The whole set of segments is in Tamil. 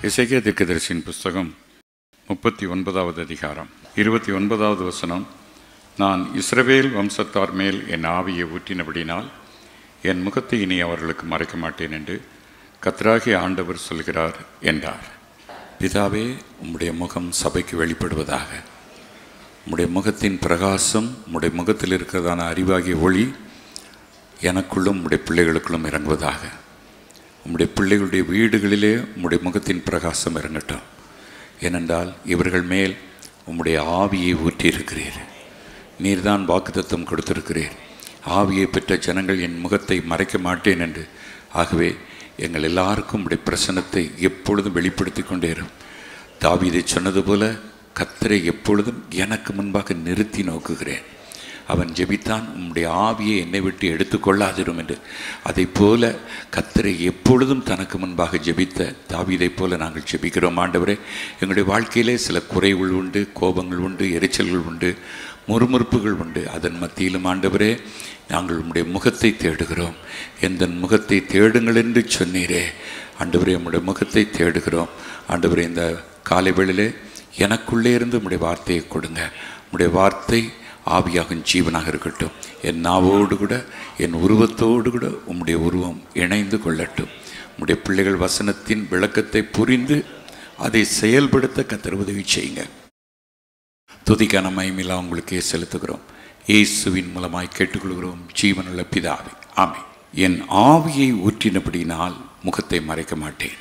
இசைக்கிய தீர்க்கதரிசியின் புஸ்தகம் முப்பத்தி ஒன்பதாவது அதிகாரம் இருபத்தி ஒன்பதாவது வசனம் நான் இஸ்ரவேல் வம்சத்தார் மேல் என் ஆவியை ஊற்றினபடினால் என் முகத்தை இனி அவர்களுக்கு மறைக்க மாட்டேன் என்று கத்ராகி ஆண்டவர் சொல்கிறார் என்றார் பிதாவே உம்முடைய முகம் சபைக்கு வெளிப்படுவதாக உம்முடைய முகத்தின் பிரகாசம் உம்முடைய முகத்தில் இருக்கிறதான அறிவாகிய ஒளி எனக்குள்ளும் உம்முடைய பிள்ளைகளுக்குள்ளும் இறங்குவதாக உம்முடைய பிள்ளைகளுடைய வீடுகளிலே உம்முடைய முகத்தின் பிரகாசம் இறங்கட்டும் ஏனென்றால் இவர்கள் மேல் உம்முடைய ஆவியை ஊற்றியிருக்கிறீர் நீர்தான் வாக்குத்தத்தம் கொடுத்திருக்கிறீர் ஆவியை பெற்ற ஜனங்கள் என் முகத்தை மறைக்க மாட்டேன் என்று ஆகவே எங்கள் எல்லாருக்கும் உம்முடைய பிரசனத்தை எப்பொழுதும் வெளிப்படுத்தி கொண்டே இரும் தாவீதை சொன்னது போல கத்தரை எப்பொழுதும் எனக்கு முன்பாக நிறுத்தி நோக்குகிறேன் அவன் ஜெபித்தான் உம்முடைய ஆவியை என்னை விட்டு எடுத்துக்கொள்ளாதிரும் என்று அதை போல கத்தரை எப்பொழுதும் தனக்கு முன்பாக ஜெபித்த தாவீதைப் போல நாங்கள் ஜெபிக்கிறோம் ஆண்டவரே எங்களுடைய வாழ்க்கையிலே சில குறைகள் உண்டு கோபங்கள் உண்டு எரிச்சல்கள் உண்டு முறுமுறுப்புகள் உண்டு அதன் மத்தியிலும் ஆண்டவரே நாங்கள் உம்முடைய முகத்தை தேடுகிறோம் எந்த முகத்தை தேடுங்கள் என்று சொன்னீரே ஆண்டவரே உம்முடைய முகத்தை தேடுகிறோம் ஆண்டவரே இந்த காலை வேளையிலே எனக்குள்ளே இருந்து உம்முடைய வார்த்தையை கொடுங்க உம்முடைய வார்த்தை ஆவியாகும் ஜீவனாக இருக்கட்டும் என் நாவோடு கூட என் உருவத்தோடு கூட உம்முடைய உருவம் இணைந்து கொள்ளட்டும் உம்முடைய பிள்ளைகள் வசனத்தின் விளக்கத்தை புரிந்து அதை செயல்படுத்த கத்தர் உதவி செய்யுங்க துதிக்கான மயமில்லா உங்களுக்கே செலுத்துகிறோம் இயேசுவின் மூலமாய் கேட்டுக்கொள்கிறோம் ஜீவனுள்ள பிதாவே ஆமை என் ஆவியை ஊற்றினபடியினால் முகத்தை மறைக்க மாட்டேன்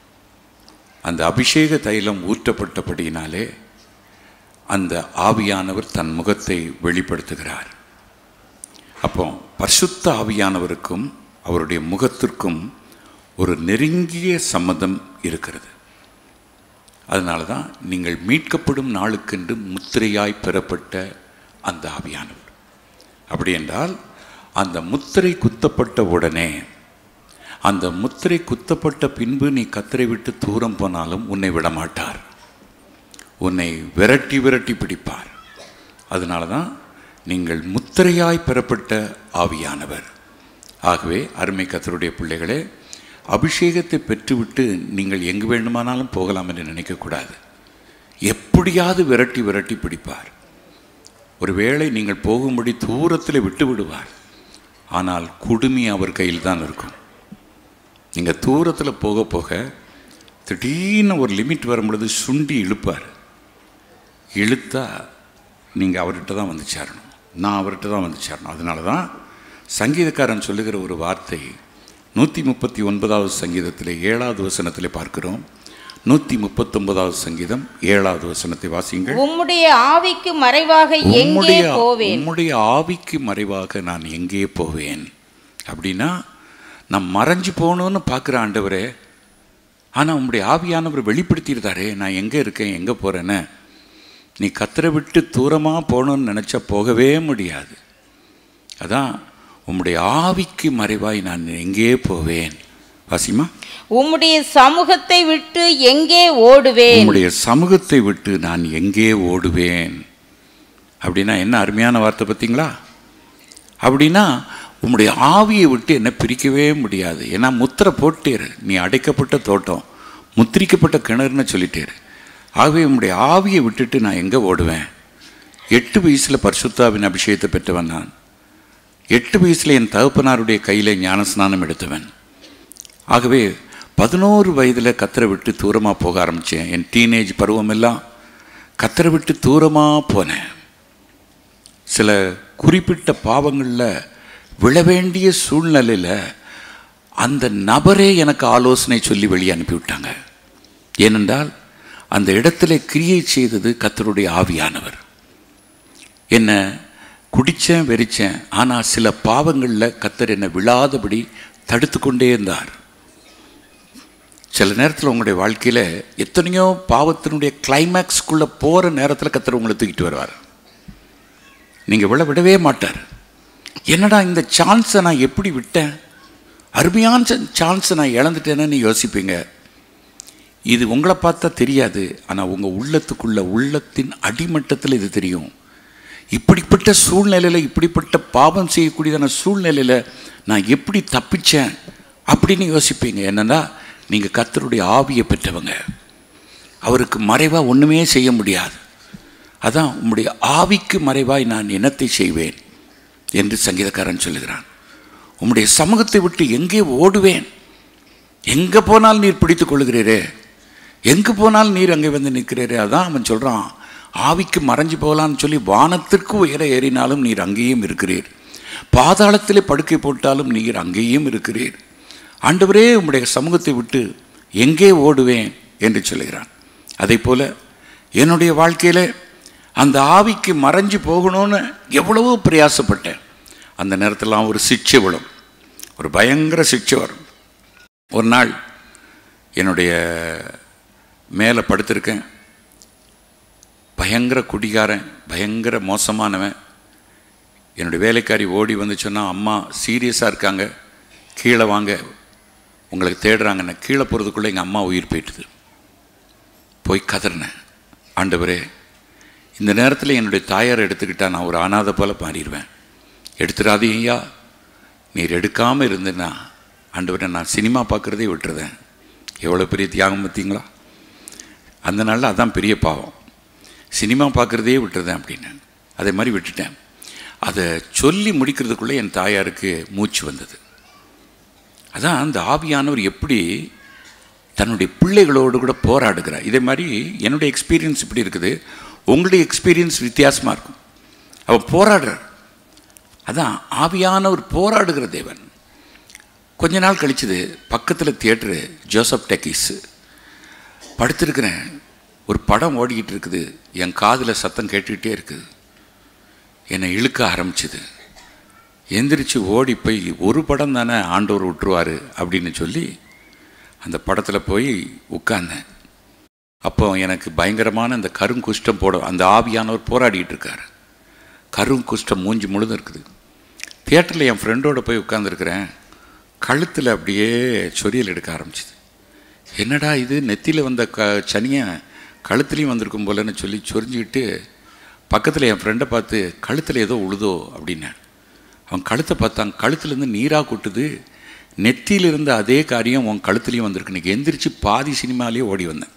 அந்த அபிஷேக தைலம் ஊற்றப்பட்டபடியினாலே அந்த ஆவியானவர் தன் முகத்தை வெளிப்படுத்துகிறார் அப்போ பரிசுத்த ஆவியானவருக்கும் அவருடைய முகத்திற்கும் ஒரு நெருங்கிய சம்மதம் இருக்கிறது அதனால தான் நீங்கள் மீட்கப்படும் நாளுக்கென்று முத்திரையாய் பெறப்பட்ட அந்த ஆவியானவர் அப்படி என்றால் அந்த முத்திரை குத்தப்பட்ட உடனே அந்த முத்திரை குத்தப்பட்ட பின்பு நீ கத்தரை விட்டு தூரம் போனாலும் உன்னை விடமாட்டார் உன்னை விரட்டி விரட்டி பிடிப்பார் அதனால தான் நீங்கள் முத்திரையாய் பெறப்பட்ட ஆவியானவர் ஆகவே அருமை கத்தருடைய பிள்ளைகளே அபிஷேகத்தை பெற்றுவிட்டு நீங்கள் எங்கு வேண்டுமானாலும் போகலாம் என்று நினைக்கக்கூடாது எப்படியாவது விரட்டி விரட்டி பிடிப்பார் ஒருவேளை நீங்கள் போகும்படி தூரத்தில் விட்டு விடுவார் ஆனால் குடுமி அவர் கையில் தான் இருக்கும் நீங்கள் தூரத்தில் போக போக திடீர்னு ஒரு லிமிட் வரும் பொழுது சுண்டி இழுப்பார் இழுத்தா நீங்கள் அவர்கிட்ட தான் வந்து சேரணும் நான் அவர்கிட்ட தான் வந்து சேரணும் அதனால தான் சங்கீதக்காரன் சொல்லுகிற ஒரு வார்த்தை நூற்றி முப்பத்தி ஒன்பதாவது சங்கீதத்தில் ஏழாவது வசனத்தில் பார்க்கிறோம் நூற்றி முப்பத்தொன்பதாவது சங்கீதம் ஏழாவது வசனத்தை வாசிங்கள் உம்முடைய ஆவிக்கு மறைவாக எங்கே உம்முடைய போவேன் உம்முடைய ஆவிக்கு மறைவாக நான் எங்கே போவேன் அப்படின்னா நான் மறைஞ்சு போகணும்னு பார்க்குற ஆண்டவரே ஆனால் உம்முடைய ஆவியானவர் வெளிப்படுத்தியிருந்தாரே நான் எங்கே இருக்கேன் எங்கே போகிறேன்னு நீ கத்தரை விட்டு தூரமாக போகணும்னு நினச்சா போகவே முடியாது அதான் உம்முடைய ஆவிக்கு மறைவாய் நான் எங்கே போவேன் வாசிமா உம்முடைய சமூகத்தை விட்டு எங்கே ஓடுவேன் உம்முடைய சமூகத்தை விட்டு நான் எங்கே ஓடுவேன் அப்படின்னா என்ன அருமையான வார்த்தை பார்த்தீங்களா அப்படின்னா உம்முடைய ஆவியை விட்டு என்ன பிரிக்கவே முடியாது ஏன்னா முத்திரை போட்டேரு நீ அடைக்கப்பட்ட தோட்டம் முத்திரிக்கப்பட்ட கிணறுன்னு சொல்லிட்டேரு ஆகவே உம்முடைய ஆவியை விட்டுட்டு நான் எங்கே ஓடுவேன் எட்டு வயசில் பரிசுத்தாவின் அபிஷேகத்தை பெற்றவன் நான் எட்டு வயசில் என் தகப்பனாருடைய கையில் ஞானஸ்நானம் எடுத்தவன் ஆகவே பதினோரு வயதில் கத்தரை விட்டு தூரமாக போக ஆரம்பித்தேன் என் டீனேஜ் பருவமெல்லாம் கத்தரை விட்டு தூரமாக போனேன் சில குறிப்பிட்ட பாவங்களில் விழ வேண்டிய சூழ்நிலையில் அந்த நபரே எனக்கு ஆலோசனை சொல்லி வெளியே அனுப்பிவிட்டாங்க ஏனென்றால் அந்த இடத்துல கிரியை செய்தது கத்தருடைய ஆவியானவர் என்ன குடித்தேன் வெறிச்சேன் ஆனால் சில பாவங்களில் கத்தர் என்னை விழாதபடி தடுத்து கொண்டே இருந்தார் சில நேரத்தில் உங்களுடைய வாழ்க்கையில் எத்தனையோ பாவத்தினுடைய கிளைமேக்ஸ்க்குள்ளே போகிற நேரத்தில் கத்தர் உங்களை தூக்கிட்டு வருவார் நீங்கள் விழ விடவே மாட்டார் என்னடா இந்த சான்ஸை நான் எப்படி விட்டேன் அருமையான சான்ஸை நான் இழந்துட்டேன்னு யோசிப்பீங்க இது உங்களை பார்த்தா தெரியாது ஆனால் உங்கள் உள்ளத்துக்குள்ள உள்ளத்தின் அடிமட்டத்தில் இது தெரியும் இப்படிப்பட்ட சூழ்நிலையில் இப்படிப்பட்ட பாவம் செய்யக்கூடியதான சூழ்நிலையில் நான் எப்படி தப்பிச்சேன் அப்படின்னு யோசிப்பீங்க என்னன்னா நீங்கள் கர்த்தருடைய ஆவியை பெற்றவங்க அவருக்கு மறைவாக ஒன்றுமே செய்ய முடியாது அதான் உம்முடைய ஆவிக்கு மறைவாய் நான் என்னத்தை செய்வேன் என்று சங்கீதக்காரன் சொல்லுகிறான் உம்முடைய சமூகத்தை விட்டு எங்கே ஓடுவேன் எங்கே போனால் நீர் பிடித்துக் கொள்கிறீரே எங்கே போனால் நீர் அங்கே வந்து நிற்கிறீரே அதான் அவன் சொல்கிறான் ஆவிக்கு மறைஞ்சு போகலான்னு சொல்லி வானத்திற்கு உயர ஏறினாலும் நீர் அங்கேயும் இருக்கிறீர் பாதாளத்திலே படுக்கை போட்டாலும் நீர் அங்கேயும் இருக்கிறீர் ஆண்டவரே உம்முடைய சமூகத்தை விட்டு எங்கே ஓடுவேன் என்று சொல்லுகிறான் அதே போல என்னுடைய வாழ்க்கையில் அந்த ஆவிக்கு மறைஞ்சு போகணும்னு எவ்வளவோ பிரயாசப்பட்டேன் அந்த நேரத்திலாம் ஒரு சிக்ஷை விழும் ஒரு பயங்கர சிக்ஷை வரும் ஒரு நாள் என்னுடைய மேலே படுத்திருக்கேன் பயங்கர குடிகாரன் பயங்கர மோசமானவன் என்னுடைய வேலைக்காரி ஓடி வந்து சொன்னா அம்மா சீரியஸாக இருக்காங்க கீழே வாங்க உங்களுக்கு தேடுறாங்கன்னு கீழே போகிறதுக்குள்ளே எங்கள் அம்மா உயிர் போயிட்டுது போய் கதறினேன் ஆண்டவரே இந்த நேரத்தில் என்னுடைய தாயாரை எடுத்துக்கிட்டா நான் ஒரு அனாதை போல மாறிடுவேன் எடுத்துடாதீங்க ஐயா நீர் எடுக்காமல் இருந்தேன்னா ஆண்டவரே நான் சினிமா பார்க்குறதே விட்டுறதேன் எவ்வளோ பெரிய தியாகம் பார்த்தீங்களா அந்த நாளில் அதான் பெரிய பாவம் சினிமா பார்க்குறதே விட்டுறதேன் அப்படின்னு அதே மாதிரி விட்டுட்டேன் அதை சொல்லி முடிக்கிறதுக்குள்ளே என் தாயாருக்கு மூச்சு வந்தது அதான் அந்த ஆவியானவர் எப்படி தன்னுடைய பிள்ளைகளோடு கூட போராடுகிறார் இதே மாதிரி என்னுடைய எக்ஸ்பீரியன்ஸ் இப்படி இருக்குது உங்களுடைய எக்ஸ்பீரியன்ஸ் வித்தியாசமாக இருக்கும் அவன் போராடுறார் அதான் ஆவியானவர் போராடுகிற தேவன் கொஞ்ச நாள் கழிச்சது பக்கத்தில் தியேட்டரு ஜோசப் டெக்கிஸ் படுத்திருக்கிறேன் ஒரு படம் ஓடிக்கிட்டு இருக்குது என் காதில் சத்தம் கேட்டுக்கிட்டே இருக்குது என்னை இழுக்க ஆரம்பிச்சுது எந்திரிச்சு ஓடி போய் ஒரு படம் தானே ஆண்டவர் விட்டுருவார் அப்படின்னு சொல்லி அந்த படத்தில் போய் உட்கார்ந்தேன் அப்போ எனக்கு பயங்கரமான அந்த கருங்குஷ்டம் போட அந்த ஆவியானவர் போராடிட்டு இருக்கார் கருங்குஷ்டம் மூஞ்சி முழுதும் இருக்குது தியேட்டரில் என் ஃப்ரெண்டோட போய் உட்காந்துருக்கிறேன் கழுத்தில் அப்படியே சொரியல் எடுக்க ஆரம்பிச்சுது என்னடா இது நெத்தியில் வந்த க சனியை கழுத்துலேயும் வந்திருக்கும் போலன்னு சொல்லி சொரிஞ்சுக்கிட்டு பக்கத்தில் என் ஃப்ரெண்டை பார்த்து கழுத்தில் ஏதோ உழுதோ அப்படின்னேன் அவன் கழுத்தை பார்த்தான் கழுத்துலேருந்து நீராக கொட்டுது நெத்தியில் இருந்த அதே காரியம் உன் கழுத்துலேயும் வந்திருக்கு இன்னைக்கு எந்திரிச்சு பாதி சினிமாலேயே ஓடி வந்தேன்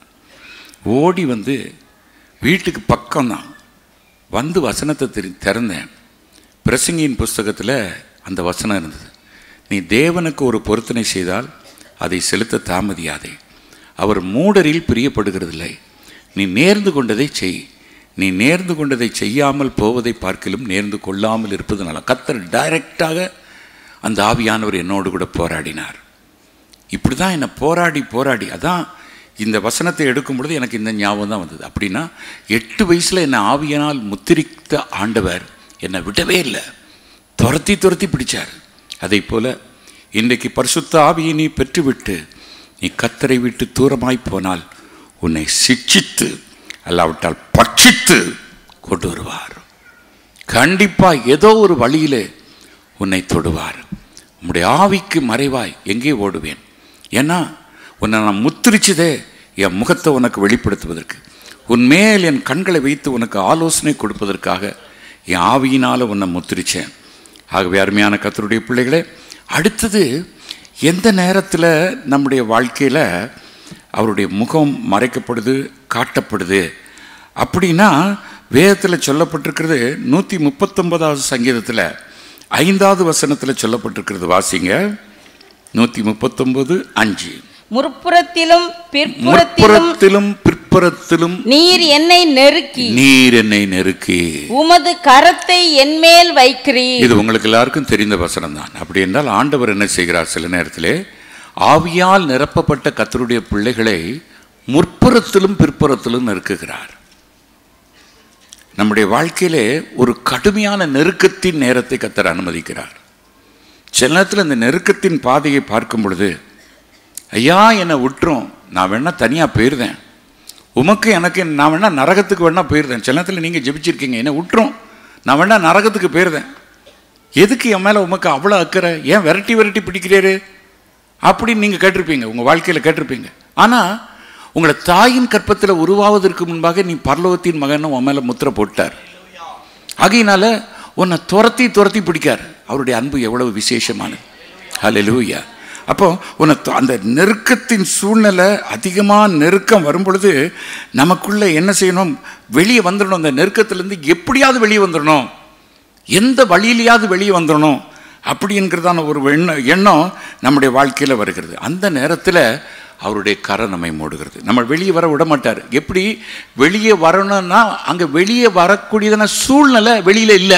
ஓடி வந்து வீட்டுக்கு பக்கம்தான் வந்து வசனத்தை திரு திறந்தேன் பிரசங்கியின் புஸ்தகத்தில் அந்த வசனம் இருந்தது நீ தேவனுக்கு ஒரு பொருத்தனை செய்தால் அதை செலுத்த தாமதியாதே அவர் மூடரில் பிரியப்படுகிறதில்லை நீ நேர்ந்து கொண்டதை செய் நீ நேர்ந்து கொண்டதை செய்யாமல் போவதை பார்க்கிலும் நேர்ந்து கொள்ளாமல் இருப்பது நல்லா கத்தர் டைரக்டாக அந்த ஆவியானவர் என்னோடு கூட போராடினார் இப்படி தான் என்னை போராடி போராடி அதான் இந்த வசனத்தை எடுக்கும் பொழுது எனக்கு இந்த ஞாபகம் தான் வந்தது அப்படின்னா எட்டு வயசில் என்னை ஆவியனால் முத்திரித்த ஆண்டவர் என்னை விடவே இல்லை துரத்தி துரத்தி பிடிச்சார் அதே போல இன்றைக்கு பரிசுத்த ஆவியை நீ பெற்றுவிட்டு நீ கத்தரை விட்டு தூரமாய் போனால் உன்னை சிட்சித்து அல்லாவிட்டால் பட்சித்து கொண்டு வருவார் கண்டிப்பா ஏதோ ஒரு வழியிலே உன்னை தொடுவார் உம்முடைய ஆவிக்கு மறைவாய் எங்கே ஓடுவேன் ஏன்னா உன்னை நான் முத்திரிச்சதே என் முகத்தை உனக்கு வெளிப்படுத்துவதற்கு உன் மேல் என் கண்களை வைத்து உனக்கு ஆலோசனை கொடுப்பதற்காக என் ஆவியினால் உன்னை முத்திரிச்சேன் ஆகவே அருமையான கத்தருடைய பிள்ளைகளே அடுத்தது எந்த நேரத்தில் நம்முடைய வாழ்க்கையில் அவருடைய முகம் மறைக்கப்படுது காட்டப்படுது அப்படின்னா வேதத்தில் சொல்லப்பட்டிருக்கிறது நூற்றி முப்பத்தொன்பதாவது சங்கீதத்தில் ஐந்தாவது வசனத்தில் சொல்லப்பட்டிருக்கிறது வாசிங்க நூற்றி முப்பத்தொன்பது அஞ்சு முற்புறத்திலும் பிற்புறத்திலும் முற்புறத்திலும் பிற்புறத்திலும் நீர் என்னை நெருக்கி நீர் என்னை நெருக்கி உமது கரத்தை என்மேல் வைக்கிறீர் இது உங்களுக்கு எல்லாருக்கும் தெரிந்த வசனம் தான் அப்படி என்றால் ஆண்டவர் என்ன செய்கிறார் சில நேரத்திலே ஆவியால் நிரப்பப்பட்ட கத்தருடைய பிள்ளைகளை முற்புறத்திலும் பிற்புறத்திலும் நெருக்குகிறார் நம்முடைய வாழ்க்கையிலே ஒரு கடுமையான நெருக்கத்தின் நேரத்தை கத்தர் அனுமதிக்கிறார் சில நேரத்தில் இந்த நெருக்கத்தின் பாதையை பார்க்கும் பொழுது ஐயா என்னை விட்டுரும் நான் வேணா தனியாக போயிருந்தேன் உமக்கு எனக்கு நான் வேணா நரகத்துக்கு வேணா போயிருந்தேன் சில நேரத்தில் நீங்கள் ஜெபிச்சிருக்கீங்க என்னை விட்டுரும் நான் வேணா நரகத்துக்கு போயிருந்தேன் எதுக்கு என் மேலே உமக்கு அவ்வளோ அக்கறை ஏன் விரட்டி விரட்டி பிடிக்கிறாரு அப்படின்னு நீங்கள் கேட்டிருப்பீங்க உங்கள் வாழ்க்கையில் கேட்டிருப்பீங்க ஆனால் உங்களை தாயின் கற்பத்தில் உருவாவதற்கு முன்பாக நீ பரலோகத்தின் மகன் உன் மேலே முத்திரை போட்டார் ஆகையினால உன்னை துரத்தி துரத்தி பிடிக்கார் அவருடைய அன்பு எவ்வளவு விசேஷமானது ஹalleluya அப்போ உன்னை தொ- அந்த நெருக்கத்தின் சூழ்நிலை அதிகமாக நெருக்கம் வரும் பொழுது நமக்குள்ள என்ன செய்யணும் வெளியே வந்துடணும் அந்த நெருக்கத்திலேருந்து எப்படியாவது வெளியே வந்துடணும் எந்த வழியிலையாவது வெளியே வந்துடணும் அப்படிங்கிறதான ஒரு எண்ணம் எண்ணம் நம்முடைய வாழ்க்கையில் வருகிறது அந்த நேரத்தில் அவருடைய கரை நம்மை மூடுகிறது நம்ம வெளியே வர விட மாட்டார் எப்படி வெளியே வரணும்னா அங்கே வெளியே வரக்கூடியதான சூழ்நிலை வெளியில் இல்லை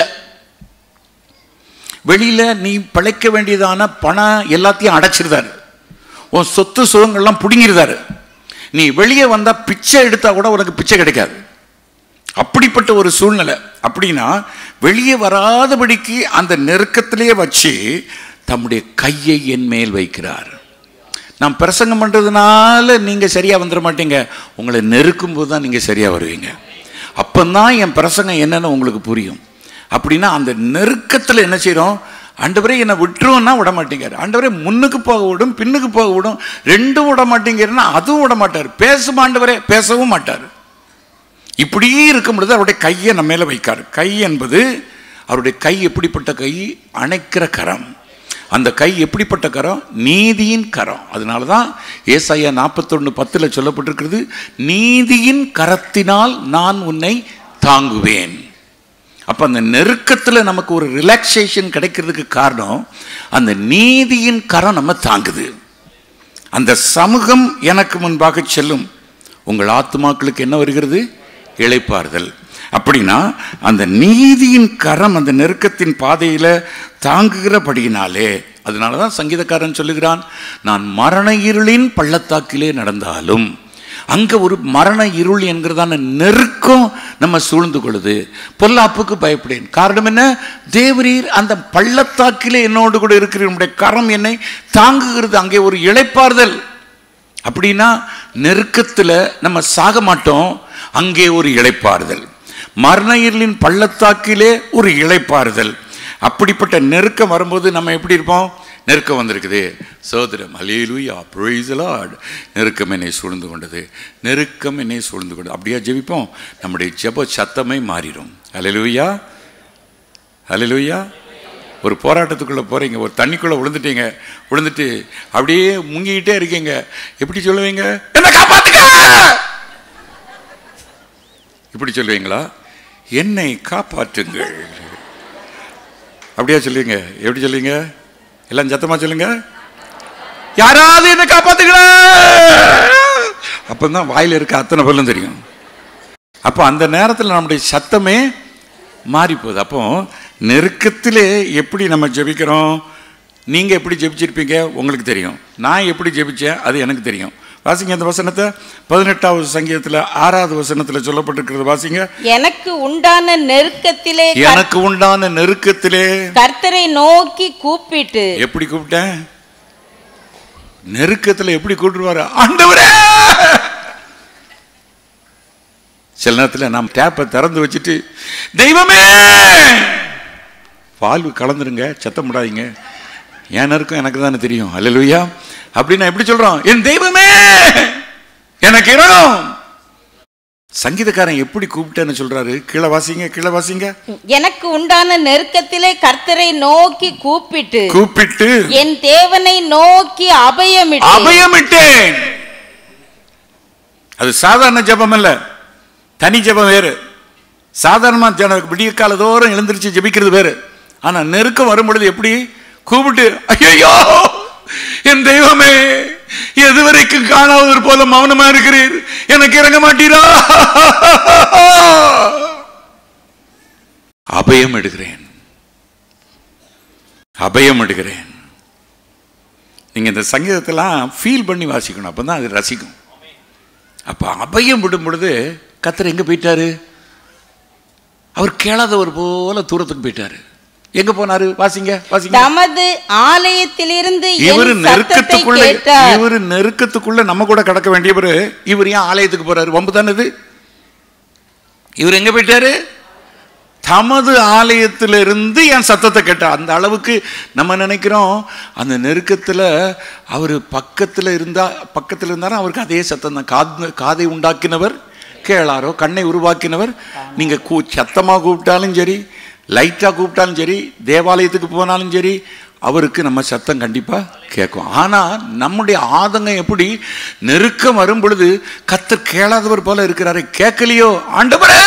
வெளியில நீ பிழைக்க வேண்டியதான பணம் எல்லாத்தையும் அடைச்சிருந்தாரு உன் சொத்து சுகங்கள்லாம் பிடுங்கிருந்தாரு நீ வெளியே வந்தா பிச்சை எடுத்தா கூட உனக்கு பிச்சை கிடைக்காது அப்படிப்பட்ட ஒரு சூழ்நிலை அப்படின்னா வெளியே வராதபடிக்கு அந்த நெருக்கத்திலேயே வச்சு தம்முடைய கையை என் மேல் வைக்கிறார் நான் பிரசங்கம் பண்றதுனால நீங்க சரியா வந்துட மாட்டீங்க உங்களை நெருக்கும் போது தான் நீங்க சரியா வருவீங்க அப்பந்தான் என் பிரசங்கம் என்னன்னு உங்களுக்கு புரியும் அப்படின்னா அந்த நெருக்கத்தில் என்ன செய்றோம் ஆண்டவரே என்னை விட்டுருவோம்னா விட மாட்டேங்கார் ஆண்டவரே முன்னுக்கு போக விடும் பின்னுக்கு போக விடும் ரெண்டும் விட மாட்டேங்கிறன்னா அதுவும் விட மாட்டார் பேசும் ஆண்டவரே பேசவும் மாட்டார் இப்படியே இருக்கும் பொழுது அவருடைய கையை நம்ம மேல வைக்காரு கை என்பது அவருடைய கை எப்படிப்பட்ட கை அணைக்கிற கரம் அந்த கை எப்படிப்பட்ட கரம் நீதியின் கரம் அதனால தான் ஏசாயா நாற்பத்தொன்று பத்தில் சொல்லப்பட்டிருக்கிறது நீதியின் கரத்தினால் நான் உன்னை தாங்குவேன் அப்போ அந்த நெருக்கத்தில் நமக்கு ஒரு ரிலாக்ஸேஷன் கிடைக்கிறதுக்கு காரணம் அந்த நீதியின் கரம் நம்ம தாங்குது அந்த சமூகம் எனக்கு முன்பாக செல்லும் உங்கள் ஆத்துமாக்களுக்கு என்ன வருகிறது இளைப்பாறுதல் அப்படின்னா அந்த நீதியின் கரம் அந்த நெருக்கத்தின் பாதையில தாங்குகிறபடியினாலே அதனால தான் சங்கீதக்காரன் சொல்லுகிறான் நான் மரண இருளின் பள்ளத்தாக்கிலே நடந்தாலும் அங்க ஒரு மரண இருள் என்கிறதான நெருக்கம் நம்ம சூழ்ந்து கொள்ளுது பொல்லாப்புக்கு பயப்படேன் காரணம் என்ன தேவரீர் அந்த பள்ளத்தாக்கிலே என்னோடு கூட இருக்கிற உம்முடைய கரம் என்னை தாங்குகிறது அங்கே ஒரு இளைப்பாறுதல் அப்படின்னா நெருக்கத்தில் நம்ம சாக மாட்டோம் அங்கே ஒரு இளைப்பாறுதல் மரண இருளின் பள்ளத்தாக்கிலே ஒரு இளைப்பாறுதல் அப்படிப்பட்ட நெருக்கம் வரும்போது நம்ம எப்படி இருப்போம் நெருக்கம் வந்திருக்குது சோதரம் அலேலுயா praise the Lord நெருக்கம் என்னை சூழ்ந்து கொண்டது நெருக்கம் என்னை சூழ்ந்து கொண்டது அப்படியா ஜெபிப்போம் நம்முடைய ஜெப சத்தமே மாறிடும் அலையலுயா அலையலுயா ஒரு போராட்டத்துக்குள்ளே போகிறீங்க ஒரு தண்ணிக்குள்ளே விழுந்துட்டீங்க விழுந்துட்டு அப்படியே முங்கிக்கிட்டே இருக்கீங்க எப்படி சொல்லுவீங்க என்ன காப்பாத்துங்க இப்படி சொல்லுவீங்களா என்னை காப்பாற்றுங்கள் அப்படியா சொல்லுவீங்க எப்படி சொல்லுவீங்க எல்லாம் சத்தமா சொல்லுங்க யாராவது என்ன காப்பாத்துங்களா அப்பதான் வாயில இருக்க அத்தனை பல்லும் தெரியும் அப்போ அந்த நேரத்தில் நம்முடைய சத்தமே மாறி போகுது அப்போ நெருக்கத்திலே எப்படி நம்ம ஜெபிக்கிறோம் நீங்க எப்படி ஜெபிச்சிருப்பீங்க உங்களுக்கு தெரியும் நான் எப்படி ஜெபிச்சேன் அது எனக்கு தெரியும் வாசிங்க அந்த வசனத்தை பதினெட்டாவது சங்கீதத்தில் ஆறாவது வசனத்தில் சொல்லப்பட்டிருக்கிறது வாசிங்க எனக்கு உண்டான நெருக்கத்திலே கர்த்த- எனக்கு உண்டான நெருக்கத்திலே கர்த்தரை நோக்கி கூப்பிட்டு எப்படி கூப்பிட்டேன் நெருக்கத்தில் எப்படி கூப்பிட்டுருவாரு ஆண்டவரே சில நேரத்தில் நாம் டேப்பை திறந்து வச்சுட்டு தெய்வமே வாழ்வு கலந்துருங்க சத்தம் விடாதீங்க என் நெருக்கம் எனக்கு தானே தெரியும் அல்லலுயா அப்படின்னு எப்படி சொல்றோம் என் தெய்வமே எனக்கு இடம் சங்கீதக்காரன் எப்படி கூப்பிட்டேன்னு சொல்றாரு கீழே வாசிங்க கீழே வாசிங்க எனக்கு உண்டான நெருக்கத்திலே கர்த்தரை நோக்கி கூப்பிட்டு கூப்பிட்டு என் தேவனை நோக்கி அபயமிட்டு அபயமிட்டேன் அது சாதாரண ஜெபம் அல்ல தனி ஜெபம் வேறு சாதாரணமா ஜன விடிய கால தோறும் எழுந்திருச்சு ஜெபிக்கிறது வேறு ஆனா நெருக்கம் வரும் பொழுது எப்படி கூப்பிட்டு ஐயோ என் தெய்வமே எதுவரைக்கும் காணாதவர் போல மௌனமா இருக்கிறீர் எனக்கு இறங்க மாட்டீரா அபயம் எடுக்கிறேன் அபயம் எடுக்கிறேன் நீங்க இந்த சங்கீதத்தெல்லாம் ஃபீல் பண்ணி வாசிக்கணும் அப்பதான் அது ரசிக்கும் அப்ப அபயம் விடும் பொழுது கத்தர் எங்க போயிட்டாரு அவர் கேளாதவர் போல தூரத்துக்கு போயிட்டாரு எங்க போனாரு வாசிங்க வாசிங்க தமது ஆலயத்திலிருந்து இவரு என் சத்தத்தை நெருக்கத்துக்குள்ள கேட்டார் இவரு நெருக்கத்துக்குள்ள நம்ம கூட கடக்க வேண்டியவர் இவர் ஏன் ஆலயத்துக்கு போறாரு வம்பு தானே இது இவர் எங்க போயிட்டாரு தமது ஆலயத்திலிருந்து என் சத்தத்தை கேட்டார் அந்த அளவுக்கு நம்ம நினைக்கிறோம் அந்த நெருக்கத்தில் அவர் பக்கத்தில் இருந்தா பக்கத்தில் இருந்தாலும் அவருக்கு அதே சத்தம் தான் காது காதை உண்டாக்கினவர் கேளாரோ கண்ணை உருவாக்கினவர் நீங்கள் கூ சத்தமாக கூப்பிட்டாலும் சரி லைட்டாக கூப்பிட்டாலும் சரி தேவாலயத்துக்கு போனாலும் சரி அவருக்கு நம்ம சத்தம் கண்டிப்பா கேட்கும் ஆனா நம்முடைய ஆதங்கம் எப்படி நெருக்கம் வரும் பொழுது கத்தர் கேளாதவர் போல இருக்கிறாரு கேட்கலையோ ஆண்டவரே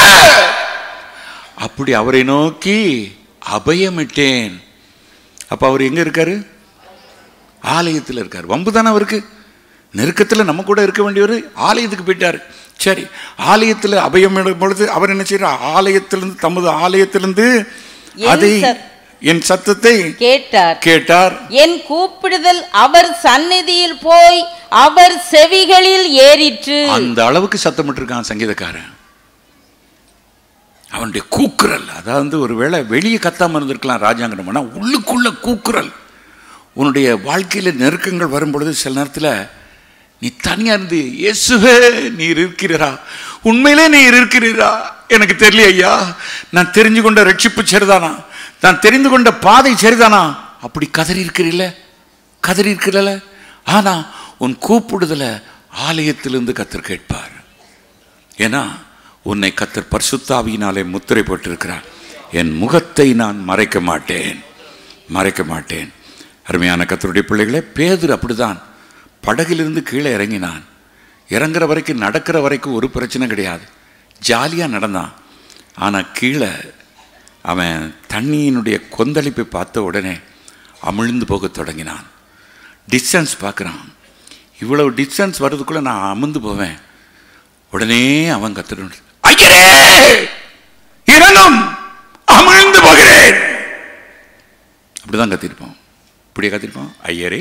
அப்படி அவரை நோக்கி அபயமிட்டேன் அப்ப அவர் எங்க இருக்காரு ஆலயத்தில் இருக்கார் வம்பு தானே அவருக்கு நெருக்கத்தில் நம்ம கூட இருக்க வேண்டியவர் ஆலயத்துக்கு போயிட்டார் சரி ஆலயத்தில் அபயம் இடும் பொழுது அவர் என்ன செய்யறார் ஆலயத்திலிருந்து தமது ஆலயத்திலிருந்து என் அதை சத்- என் சத்தத்தை கேட்டார் கேட்டார் என் கூப்பிடுதல் அவர் சந்நிதியில் போய் அவர் செவிகளில் ஏறிற்று அந்த அளவுக்கு சத்தமிட்டு இருக்கான் சங்கீதக்காரன் அவனுடைய கூக்குரல் அதாவது ஒருவேளை வெளியே கத்தாம இருந்திருக்கலாம் ராஜாங்கம் ஆனா உள்ளுக்குள்ள கூக்குரல் உன்னுடைய வாழ்க்கையில நெருக்கங்கள் வரும் பொழுது சில நேரத்துல நீ தனியா இருந்து இயேசுவே நீர் இருக்கிறீரா உண்மையிலே நீர் இருக்கிறீரா எனக்கு தெரியல ஐயா நான் தெரிஞ்சு கொண்ட ரட்சிப்பு சரிதானா நான் தெரிந்து கொண்ட பாதை சரிதானா அப்படி கதறி இருக்கிறீல்ல கதறி இருக்கிறல ஆனா உன் கூப்பிடுதல ஆலயத்திலிருந்து கத்தர் கேட்பார் ஏன்னா உன்னை கத்தர் பரிசுத்தாவியினாலே முத்திரை போட்டிருக்கிறார் என் முகத்தை நான் மறைக்க மாட்டேன் மறைக்க மாட்டேன் அருமையான கத்தருடைய பிள்ளைகளே பேதுரு அப்படிதான் படகிலிருந்து கீழே இறங்கினான் இறங்குற வரைக்கும் நடக்கிற வரைக்கும் ஒரு பிரச்சனை கிடையாது ஜாலியாக நடந்தான் ஆனால் கீழே அவன் தண்ணியினுடைய கொந்தளிப்பை பார்த்த உடனே அமிழ்ந்து போகத் தொடங்கினான் டிஸ்டன்ஸ் பார்க்குறான் இவ்வளவு டிஸ்டன்ஸ் வர்றதுக்குள்ளே நான் அமிழ்ந்து போவேன் உடனே அவன் கத்துட்டு ஐயரே இறங்கும் அமிழ்ந்து போகிறேன் அப்படிதான் கத்திருப்பான் இப்படியே கத்திருப்பான் ஐயரே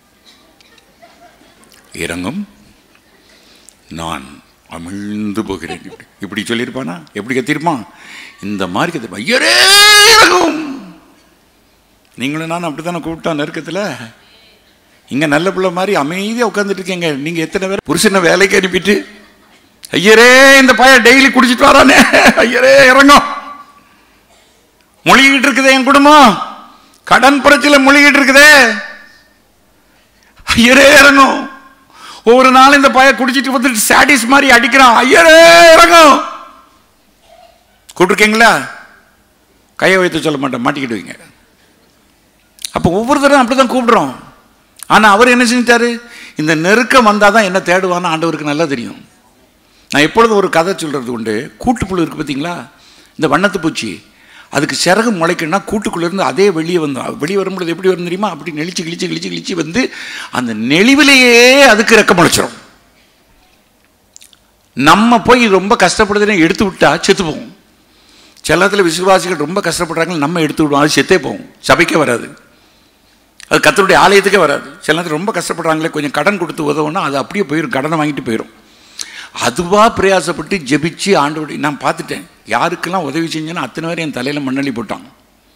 இறங்கும் நான் அமிழ்ந்து போகிறேன் இப்படி இப்படி சொல்லியிருப்பானா எப்படி கத்திருப்பான் இந்த மாதிரி கத்திருப்பான் ஐயரே இறங்கும் நீங்களும் நான் அப்படித்தானே கூப்பிட்டோம் நெருக்கத்தில் இங்க நல்ல பிள்ளை மாதிரி அமைதியா உட்கார்ந்துட்டு இருக்கீங்க நீங்க எத்தனை பேர் புருஷனை வேலைக்கு அனுப்பிட்டு ஐயரே இந்த பையன் டெய்லி குடிச்சிட்டு வரானே ஐயரே இறங்கும் மொழிகிட்டு இருக்குதே என் குடும்பம் கடன் பிரச்சனை மொழிகிட்டு இருக்குதே ஐயரே இறங்கும் ஒவ்வொரு நாளும் இந்த பையன் குடிச்சிட்டு வந்துட்டு சாடிஸ் மாதிரி அடிக்கிறான் ஐயரே இறங்கும் கூப்பிட்டுருக்கீங்களா கையை வைத்து சொல்ல மாட்டேன் மாட்டிக்கிடுவீங்க அப்போ ஒவ்வொரு தடவை அப்படிதான் கூப்பிடுறோம் ஆனா அவர் என்ன செஞ்சிட்டாரு இந்த நெருக்கம் வந்தாதான் என்ன தேடுவான்னு ஆண்டவருக்கு நல்லா தெரியும் நான் எப்பொழுதும் ஒரு கதை சொல்றது உண்டு கூட்டுப்புழு இருக்கு பார்த்தீங்களா இந்த வண்ணத்து பூச்சி அதுக்கு சிறகு முளைக்கணும்னா கூட்டுக்குள்ள இருந்து அதே வெளியே வந்தோம் வெளியே வரும்பொழுது எப்படி வரும் தெரியுமா அப்படி நெளிச்சு கிழிச்சு கிழிச்சு கிழிச்சு வந்து அந்த நெளிவிலேயே அதுக்கு ரெக்க முளைச்சிரும் நம்ம போய் ரொம்ப கஷ்டப்படுதுன்னு எடுத்து விட்டா செத்து போகும் சில நேரத்தில் விசுவாசிகள் ரொம்ப கஷ்டப்படுறாங்க நம்ம எடுத்து விடுவோம் அது செத்தே போகும் சபைக்கே வராது அது கத்தருடைய ஆலயத்துக்கே வராது சில நேரத்தில் ரொம்ப கஷ்டப்படுறாங்களே கொஞ்சம் கடன் கொடுத்து உதவுனா அது அப்படியே போயிடும் கடனை வாங்கிட்டு போயிடும் அதுவா பிரயாசப்பட்டு ஜெபிச்சு ஆண்டோடைய நான் பார்த்துட்டேன் யாருக்கெல்லாம் உதவி செஞ்சேன்னா அத்தனை பேர் என் தலையில மண்ணள்ளி போட்டாங்க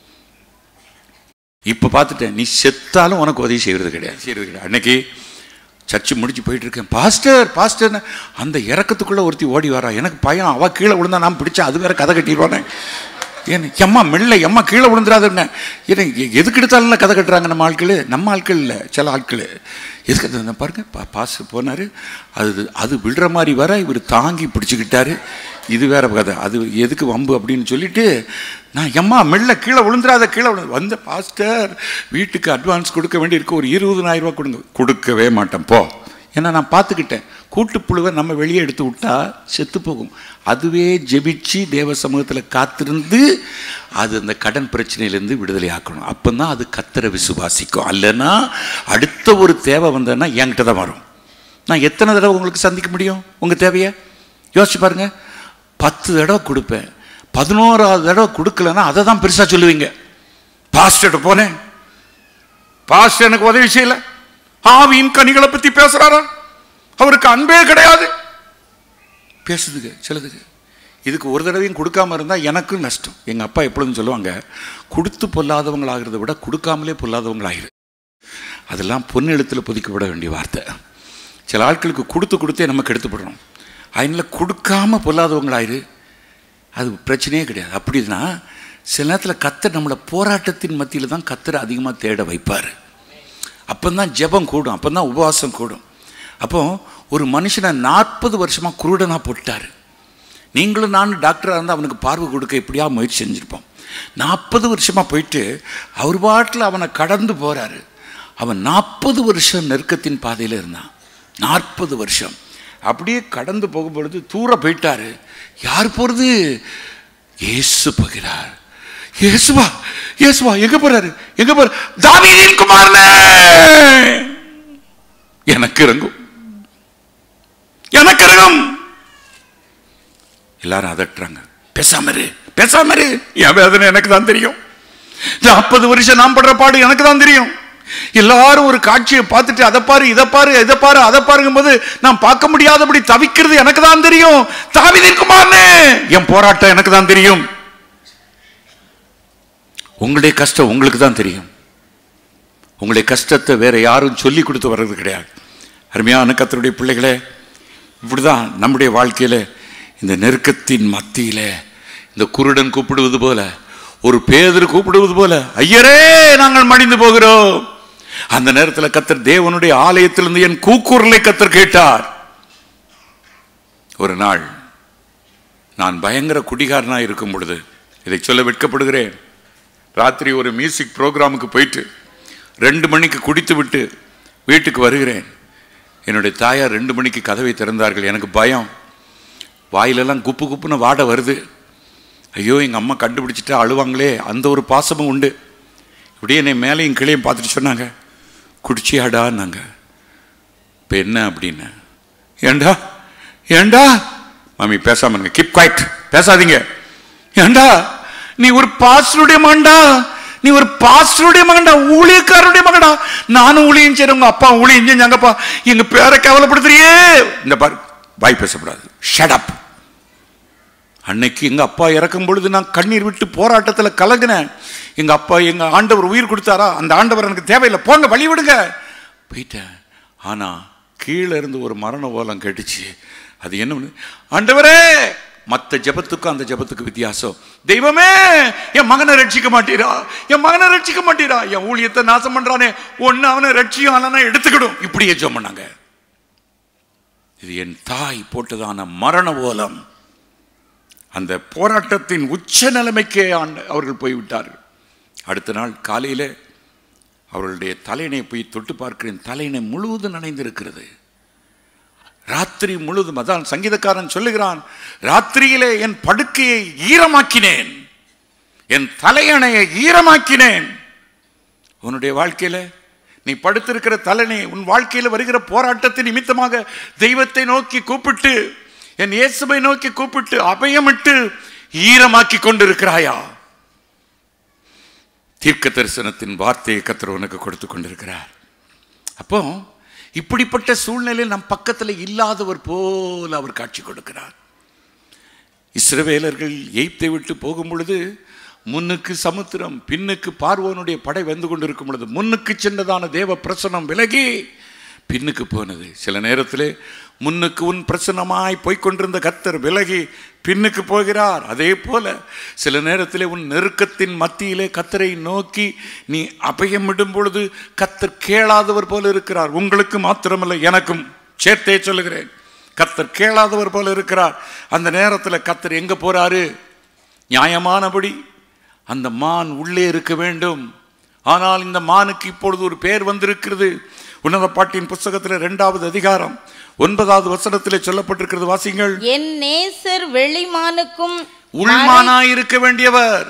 இப்போ பார்த்துட்டேன் நீ செத்தாலும் உனக்கு உதவி செய்கிறது கிடையாது செய்கிறது கிடையாது அன்னைக்கு சர்ச்சு முடிச்சு போயிட்டு இருக்கேன் பாஸ்டர் பாஸ்டர் அந்த இறக்கத்துக்குள்ள ஒருத்தி ஓடி வரா எனக்கு பயம் அவ கீழே விழுந்தா நான் பிடிச்சா அது வேற கதை கட்டிடுவானே ஏன் எம்மா மெல்ல எம்மா கீழே விழுந்துடாதுன்னு ஏன்னா எ- எதுக்கு எடுத்தாலும் கதை கட்டுறாங்க நம்ம ஆட்கள் நம்ம ஆட்கள் இல்லை சில ஆட்கள் எதுக்கு அது நான் பாருங்க பா பாஸ் போனார் அது அது விழுற மாதிரி வர இவர் தாங்கி பிடிச்சிக்கிட்டாரு இது வேற கதை அது எதுக்கு வம்பு அப்படின்னு சொல்லிட்டு நான் எம்மா மெல்ல கீழே விழுந்துடாத கீழே விழு வந்த பாஸ்டர் வீட்டுக்கு அட்வான்ஸ் கொடுக்க வேண்டியிருக்கு ஒரு இருபதனாயிரம் ரூபாய் கொடுங்க கொடுக்கவே மாட்டேன் போ ஏன்னா நான் பார்த்துக்கிட்டேன் கூட்டுப்புழுவை நம்ம வெளியே எடுத்து விட்டா செத்து போகும் அதுவே ஜெபிச்சு தேவ சமூகத்தில் காத்திருந்து அது அந்த கடன் பிரச்சனையிலேருந்து விடுதலை ஆக்கணும் அப்போ தான் அது கத்தரை விசுவாசிக்கும் அல்லனா அடுத்த ஒரு தேவை வந்ததுன்னா என்கிட்ட தான் வரும் நான் எத்தனை தடவை உங்களுக்கு சந்திக்க முடியும் உங்கள் தேவையை யோசிச்சு பாருங்க பத்து தடவை கொடுப்பேன் பதினோராவது தடவை கொடுக்கலன்னா அதை தான் பெருசாக சொல்லுவீங்க பாஸ்டர்கிட்ட போனேன் பாஸ்டர் எனக்கு உதவி செய்யல ஆவியின் கனிகளை பத்தி பேசுறாரா அவருக்கு அன்பே கிடையாது பேசுதுங்க சிலதுங்க இதுக்கு ஒரு தடவையும் கொடுக்காம இருந்தா எனக்கும் நஷ்டம் எங்க அப்பா எப்பொழுதும் சொல்லுவாங்க கொடுத்து பொல்லாதவங்களாகிறத விட கொடுக்காமலே பொல்லாதவங்களாகிரு அதெல்லாம் பொன்னெழுத்தில் பொதிக்கப்பட வேண்டிய வார்த்தை சில ஆட்களுக்கு கொடுத்து கொடுத்தே நம்ம கெடுத்துப்படுறோம் அதனால கொடுக்காம பொல்லாதவங்களாயிரு அது பிரச்சனையே கிடையாது அப்படின்னா சில நேரத்தில் கத்தர் நம்மளை போராட்டத்தின் மத்தியில் தான் கத்தரை அதிகமாக தேட வைப்பார் அப்பந்தான் ஜெபம் கூடும் அப்பந்தான் உபவாசம் கூடும் அப்போ ஒரு மனுஷனை நாற்பது வருஷமாக குருடனாக போட்டார் நீங்களும் நானும் டாக்டராக இருந்தால் அவனுக்கு பார்வை கொடுக்க எப்படியா முயற்சி செஞ்சுருப்போம் நாற்பது வருஷமா போயிட்டு அவர் பாட்டில் அவனை கடந்து போறாரு அவன் நாற்பது வருஷம் நெருக்கத்தின் பாதையில் இருந்தான் நாற்பது வருஷம் அப்படியே கடந்து போகும் பொழுது தூர போயிட்டாரு யார் போறது இயேசு போகிறார் இயேசுவா இயேசுவா எங்க போறாரு எங்க போற தாவீதின் குமாரனே எனக்கு இறங்கும் எனக்கு இறங்கும் எல்லாரும் அதட்டுறாங்க பேசாம இரு பேசாம இரு என் வேதனை எனக்கு தான் தெரியும் நாற்பது வருஷம் நான் படுற பாடு எனக்கு தான் தெரியும் எல்லாரும் ஒரு காட்சியை பார்த்துட்டு அதை பாரு இதை பாரு இதை பாரு அதை பாருங்கும் போது நான் பார்க்க முடியாதபடி தவிக்கிறது எனக்கு தான் தெரியும் தாவிதின் குமாரனே என் போராட்டம் எனக்கு தான் தெரியும் உங்களுடைய கஷ்டம் உங்களுக்கு தான் தெரியும் உங்களுடைய கஷ்டத்தை வேற யாரும் சொல்லி கொடுத்து வர்றது கிடையாது அருமையான கத்தருடைய பிள்ளைகளே இப்படிதான் நம்முடைய வாழ்க்கையில இந்த நெருக்கத்தின் மத்தியில இந்த குருடன் கூப்பிடுவது போல ஒரு பேதர் கூப்பிடுவது போல ஐயரே நாங்கள் மடிந்து போகிறோம் அந்த நேரத்தில் கத்தர் தேவனுடைய ஆலயத்திலிருந்து என் கூக்குரலை கத்தர் கேட்டார் ஒரு நாள் நான் பயங்கர குடிகாரனா இருக்கும் பொழுது இதை சொல்ல வெட்கப்படுகிறேன் ராத்திரி ஒரு மியூசிக் ப்ரோக்ராமுக்கு போயிட்டு ரெண்டு மணிக்கு குடித்து விட்டு வீட்டுக்கு வருகிறேன் என்னுடைய தாயார் ரெண்டு மணிக்கு கதவை திறந்தார்கள் எனக்கு பயம் வாயிலெல்லாம் குப்பு குப்புன்னு வாடை வருது ஐயோ எங்கள் அம்மா கண்டுபிடிச்சிட்டா அழுவாங்களே அந்த ஒரு பாசமும் உண்டு இப்படியே என்னை மேலேயும் கீழையும் பார்த்துட்டு சொன்னாங்க குடிச்சியாடான்னாங்க இப்போ என்ன அப்படின்னு ஏண்டா ஏண்டா மாமி பேசாம இருங்க கிப் குவைட் பேசாதீங்க ஏண்டா நீ ஒரு பாஸ்டருடைய மகன்டா நீ ஒரு பாஸ்டருடைய மகன்டா ஊழியக்காரருடைய மகன்டா நானும் ஊழியம் செய்றேன் உங்க அப்பா ஊழியம் செஞ்சாங்கப்பா எங்க பேரை கவலைப்படுத்துறியே இந்த பாரு வாய் பேசக்கூடாது ஷட் அப் அன்னைக்கு எங்க அப்பா இறக்கும் பொழுது நான் கண்ணீர் விட்டு போராட்டத்தில் கலங்கினேன் எங்க அப்பா எங்க ஆண்டவர் உயிர் கொடுத்தாரா அந்த ஆண்டவர் எனக்கு தேவையில்லை போங்க வழி விடுங்க போயிட்டேன் ஆனா கீழே இருந்து ஒரு மரண ஓலம் கேட்டுச்சு அது என்ன ஒண்ணு? ஆண்டவரே மற்ற ஜெபத்துக்கும் அந்த ஜெபத்துக்கு வித்தியாசம் தெய்வமே என் மகனை ரட்சிக்க மாட்டீரா என் மகனை ரட்சிக்க மாட்டீரா என் ஊழியத்தை நாசம் பண்றானே ஒன்னு அவனை ரட்சியும் ஆனா எடுத்துக்கிடும் இப்படியே ஜெபம் பண்ணாங்க இது என் தாய் போட்டதான மரண ஓலம் அந்த போராட்டத்தின் உச்ச நிலைமைக்கே ஆண்ட அவர்கள் போய்விட்டார்கள் அடுத்த நாள் காலையில அவர்களுடைய தலையினை போய் தொட்டு பார்க்கிறேன் தலையினை முழுவதும் நனைந்திருக்கிறது ராத்திரி முழுவதும் அதான் சங்கீதக்காரன் சொல்லுகிறான் ராத்திரியிலே என் படுக்கையை ஈரமாக்கினேன் என் தலையணையை ஈரமாக்கினேன் உன்னுடைய வாழ்க்கையில நீ படுத்திருக்கிற தலைனை உன் வாழ்க்கையில் வருகிற போராட்டத்தின் நிமித்தமாக தெய்வத்தை நோக்கி கூப்பிட்டு என் இயேசுவை நோக்கி கூப்பிட்டு அபயமிட்டு ஈரமாக்கி கொண்டிருக்கிறாயா தீர்க்க தரிசனத்தின் வார்த்தையை கத்தர் உனக்கு கொடுத்து கொண்டிருக்கிறார் அப்போ இப்படிப்பட்ட சூழ்நிலையில் நம் பக்கத்தில் இல்லாதவர் போல் அவர் காட்சி கொடுக்கிறார் இஸ்ரவேலர்கள் எய்ப்தை விட்டு போகும் பொழுது முன்னுக்கு சமுத்திரம் பின்னுக்கு பார்வோனுடைய படை வந்து கொண்டிருக்கும் பொழுது முன்னுக்கு சென்றதான தேவ பிரசனம் விலகி பின்னுக்கு போனது சில நேரத்திலே முன்னுக்கு உன் பிரசனமாய் போய்க்கொண்டிருந்த கத்தர் விலகி பின்னுக்கு போகிறார் அதே போல சில நேரத்திலே உன் நெருக்கத்தின் மத்தியிலே கத்தரை நோக்கி நீ அபயமிடும் பொழுது கத்தர் கேளாதவர் போல இருக்கிறார் உங்களுக்கு மாத்திரமல்ல எனக்கும் சேர்த்தே சொல்லுகிறேன் கத்தர் கேளாதவர் போல இருக்கிறார் அந்த நேரத்தில் கத்தர் எங்க போறாரு நியாயமானபடி அந்த மான் உள்ளே இருக்க வேண்டும் ஆனால் இந்த மானுக்கு இப்பொழுது ஒரு பெயர் வந்திருக்கிறது உன்னத பாட்டின் புஸ்தகத்தில் இரண்டாவது அதிகாரம் ஒன்பதாவது வசனத்தில் சொல்லப்பட்டிருக்கிறது வாசிங்கள் என் நேசர் வெளிமானுக்கும் உள்மானாய் இருக்க வேண்டியவர்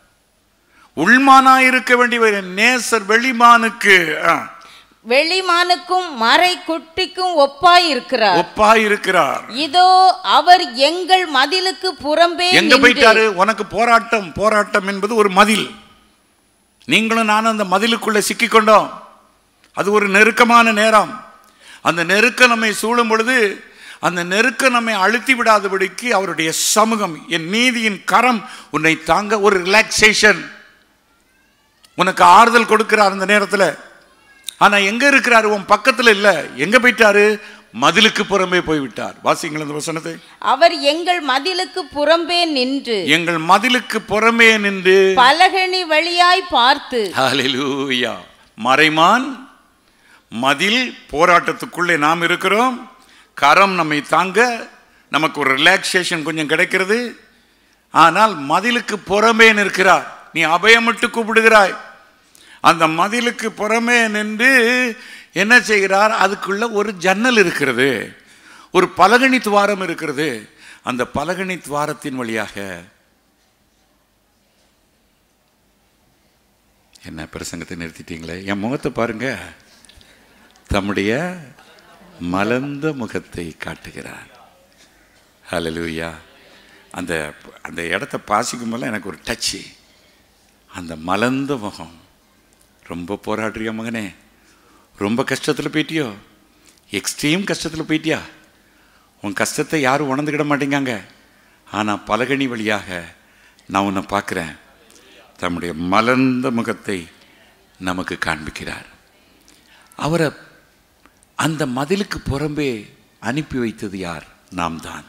உள்மானாய் இருக்க வேண்டியவர் என் நேசர் வெளிமானுக்கு ஆ, வெளிமானுக்கும் மறை குட்டிக்கும் ஒப்பாய் இருக்கிறார் ஒப்பாய் இருக்கிறார் இதோ அவர் எங்கள் மதிலுக்கு புறம்பே எங்க நின்று போயிட்டாரு உனக்கு போராட்டம் போராட்டம் என்பது ஒரு மதில் நீங்களும் நானும் அந்த மதிலுக்குள்ள சிக்கிக்கொண்டோம் அது ஒரு நெருக்கமான நேரம் அந்த நெருக்கம் நம்மை சூழும் பொழுது அந்த நெருக்கம் நம்மை அழுத்தி விடாதபடிக்கு அவருடைய சமூகம் என் நீதியின் கரம் உன்னை தாங்க ஒரு ரிலாக்ஸேஷன் உனக்கு ஆறுதல் கொடுக்கிறார் அந்த நேரத்தில் ஆனா எங்க இருக்கிறாரு உன் பக்கத்துல இல்ல எங்க போயிட்டாரு மதிலுக்கு புறம்பே போய்விட்டார் வாசிங்கள் அந்த வசனத்தை அவர் எங்கள் மதிலுக்கு புறம்பே நின்று எங்கள் மதிலுக்கு புறமே நின்று பலகணி வழியாய் பார்த்து ஹalleluya மறைமான் மதில் போராட்டத்துக்குள்ளே நாம் இருக்கிறோம் கரம் நம்மை தாங்க நமக்கு ஒரு ரிலாக்ஸேஷன் கொஞ்சம் கிடைக்கிறது ஆனால் மதிலுக்கு புறமே நிற்கிறார் நீ அபயமிட்டு கூப்பிடுகிறாய் அந்த மதிலுக்கு புறமே நின்று என்ன செய்கிறார் அதுக்குள்ள ஒரு ஜன்னல் இருக்கிறது ஒரு பலகணி துவாரம் இருக்கிறது அந்த பலகணி துவாரத்தின் வழியாக என்ன பிரசங்கத்தை நிறுத்திட்டீங்களே என் முகத்தை பாருங்க தம்முடைய மலர்ந்த முகத்தை காட்டுகிறார் ஹalleluya அந்த அந்த இடத்த பாசிக்கும் போல எனக்கு ஒரு டச்சு அந்த மலர்ந்த முகம் ரொம்ப போராடுறியா மகனே ரொம்ப கஷ்டத்தில் போயிட்டியோ எக்ஸ்ட்ரீம் கஷ்டத்தில் போயிட்டியா உன் கஷ்டத்தை யாரும் உணர்ந்துக்கிட மாட்டேங்காங்க ஆனால் பலகனி வழியாக நான் உன்னை பார்க்குறேன் தம்முடைய மலர்ந்த முகத்தை நமக்கு காண்பிக்கிறார் அவரை அந்த மதிலுக்கு புறம்பே அனுப்பி வைத்தது யார் நாம் தான்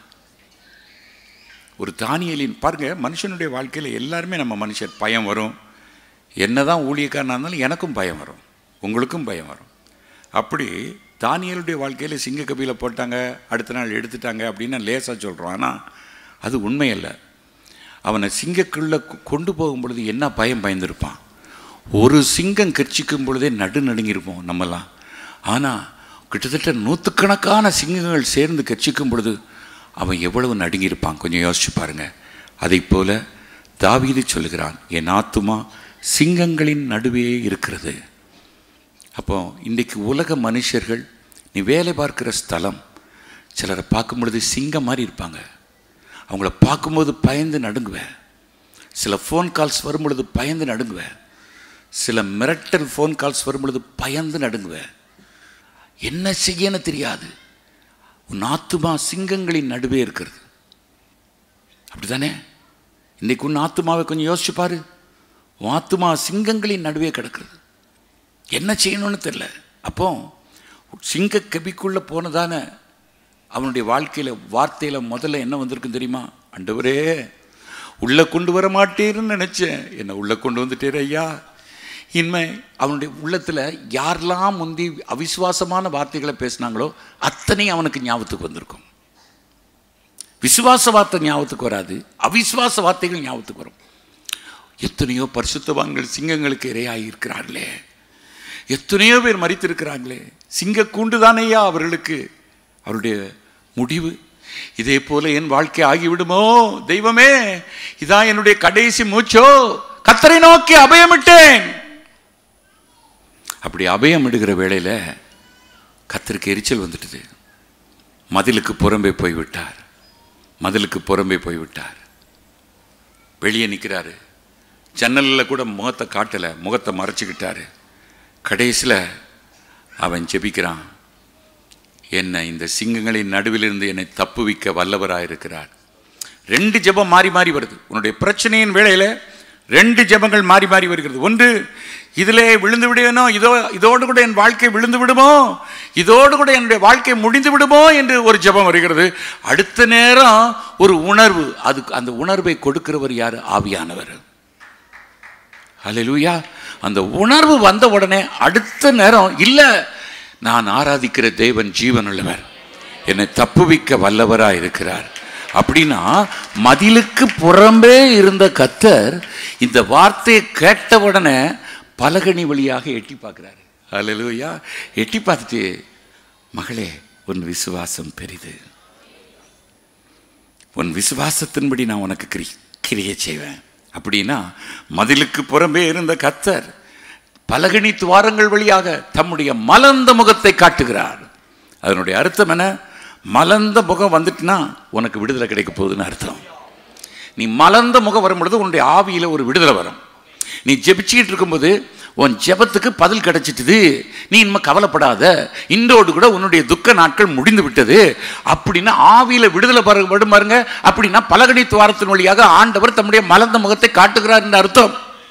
ஒரு தானியலின் பாருங்க மனுஷனுடைய வாழ்க்கையில் எல்லாருமே நம்ம மனுஷன் பயம் வரும் என்னதான் ஊழியக்காரனா இருந்தாலும் எனக்கும் பயம் வரும் உங்களுக்கும் பயம் வரும் அப்படி தானியலுடைய வாழ்க்கையில் சிங்க கபில போட்டாங்க அடுத்த நாள் எடுத்துட்டாங்க அப்படின்னு லேசாக சொல்கிறோம் ஆனால் அது உண்மை அல்ல அவனை சிங்கக்குள்ளே கொண்டு போகும் பொழுது என்ன பயம் பயந்துருப்பான் ஒரு சிங்கம் கர்ச்சிக்கும் பொழுதே நடு நடுங்கியிருப்போம் நம்மலாம் ஆனால் கிட்டத்தட்ட நூற்றுக்கணக்கான சிங்கங்கள் சேர்ந்து கர்ச்சிக்கும் பொழுது அவன் எவ்வளவு நடுங்கியிருப்பான் கொஞ்சம் யோசிச்சு பாருங்க அதை போல தாவீது சொல்லுகிறான் என் ஆத்துமா சிங்கங்களின் நடுவே இருக்கிறது அப்போ இன்றைக்கு உலக மனுஷர்கள் நீ வேலை பார்க்கிற ஸ்தலம் சிலரை பார்க்கும் பொழுது சிங்கம் மாதிரி இருப்பாங்க அவங்கள பார்க்கும்போது பயந்து நடுங்குவேன் சில ஃபோன் கால்ஸ் வரும் பொழுது பயந்து நடுங்குவேன் சில மிரட்டல் ஃபோன் கால்ஸ் வரும் பொழுது பயந்து நடுங்குவேன் என்ன செய்யன்னு தெரியாது உன் ஆத்துமா சிங்கங்களின் நடுவே இருக்கிறது அப்படிதானே இன்னைக்கு உன் ஆத்துமாவை கொஞ்சம் யோசிச்சு பாரு உன் ஆத்துமா சிங்கங்களின் நடுவே கிடக்கிறது என்ன செய்யணும்னு தெரியல அப்போ சிங்க கபிக்குள்ள போனதான அவனுடைய வாழ்க்கையில் வார்த்தையில் முதல்ல என்ன வந்திருக்கும் தெரியுமா ஆண்டவரே உள்ளே கொண்டு வர மாட்டேன்னு நினச்சேன் என்னை உள்ளே கொண்டு வந்துட்டேர் ஐயா இனிமே அவனுடைய உள்ளத்தில் யாரெல்லாம் முந்தி அவிசுவாசமான வார்த்தைகளை பேசினாங்களோ அத்தனையும் அவனுக்கு ஞாபகத்துக்கு வந்திருக்கும் விசுவாச வார்த்தை ஞாபகத்துக்கு வராது அவிசுவாச வார்த்தைகள் ஞாபகத்துக்கு வரும் எத்தனையோ பரிசுத்தவான்கள் சிங்கங்களுக்கு இரையாகி இருக்கிறார்களே எத்தனையோ பேர் மறித்திருக்கிறாங்களே சிங்க கூண்டு தானேயா அவர்களுக்கு அவருடைய முடிவு இதே போல என் வாழ்க்கை ஆகிவிடுமோ தெய்வமே இதான் என்னுடைய கடைசி மூச்சோ கத்தரை நோக்கி அபயமிட்டேன் அப்படி அபயம் இடுகிற வேளையில கத்தருக்கு எரிச்சல் வந்துட்டுது மதிலுக்கு புறம்பே போய்விட்டார் மதிலுக்கு புறம்பே போய்விட்டார் வெளியே நிற்கிறாரு ஜன்னலில் கூட முகத்தை காட்டலை முகத்தை மறைச்சிக்கிட்டாரு கடைசியில் அவன் ஜெபிக்கிறான் என்னை இந்த சிங்கங்களின் நடுவிலிருந்து என்னை தப்புவிக்க வல்லவராயிருக்கிறார் ரெண்டு ஜெபம் மாறி மாறி வருது உன்னுடைய பிரச்சனையின் வேளையில் ரெண்டு ஜெபங்கள் மாறி மாறி வருகிறது ஒன்று இதிலே விழுந்து விடுவேனோ இதோ இதோடு கூட என் வாழ்க்கை விழுந்து விடுமோ இதோடு கூட என்னுடைய வாழ்க்கை முடிந்து விடுமோ என்று ஒரு ஜெபம் வருகிறது அடுத்த நேரம் ஒரு உணர்வு அதுக்கு அந்த உணர்வை கொடுக்கிறவர் யார் ஆவியானவர் ஹalleluya அந்த உணர்வு வந்த உடனே அடுத்த நேரம் இல்ல நான் ஆராதிக்கிற தேவன் ஜீவனுள்ளவர் என்னை தப்புவிக்க வல்லவரா இருக்கிறார் அப்படின்னா மதிலுக்கு புறம்பே இருந்த கத்தர் இந்த வார்த்தையை கேட்ட உடனே பலகனி வழியாக எட்டி பார்க்கிறாரு ஹalleluya எட்டி பார்த்துட்டு மகளே உன் விசுவாசம் பெரிது உன் விசுவாசத்தின்படி நான் உனக்கு கிரி கிரியை செய்வேன் அப்படின்னா மதிலுக்கு புறம்பே இருந்த கத்தர் பலகனி துவாரங்கள் வழியாக தம்முடைய மலர்ந்த முகத்தை காட்டுகிறார் அதனுடைய அர்த்தம் என்ன மலர்ந்த முகம் வந்துட்டுனா உனக்கு விடுதலை கிடைக்க போகுதுன்னு அர்த்தம் நீ மலர்ந்த முகம் வரும் பொழுது உன்னுடைய ஆவியில் ஒரு விடுதலை வரும் நீ ஜெபிச்சுக்கிட்டு இருக்கும்போது உன் ஜெபத்துக்கு பதில் கிடைச்சிட்டுது நீ இனிமே கவலைப்படாத இன்றோடு கூட உன்னுடைய துக்க நாட்கள் முடிந்து விட்டது அப்படின்னா ஆவியில விடுதலை பெற வரும் பாருங்க அப்படின்னா பலகடி துவாரத்தின் வழியாக ஆண்டவர் தம்முடைய மலர்ந்த முகத்தை காட்டுகிறார் என்ற அர்த்தம்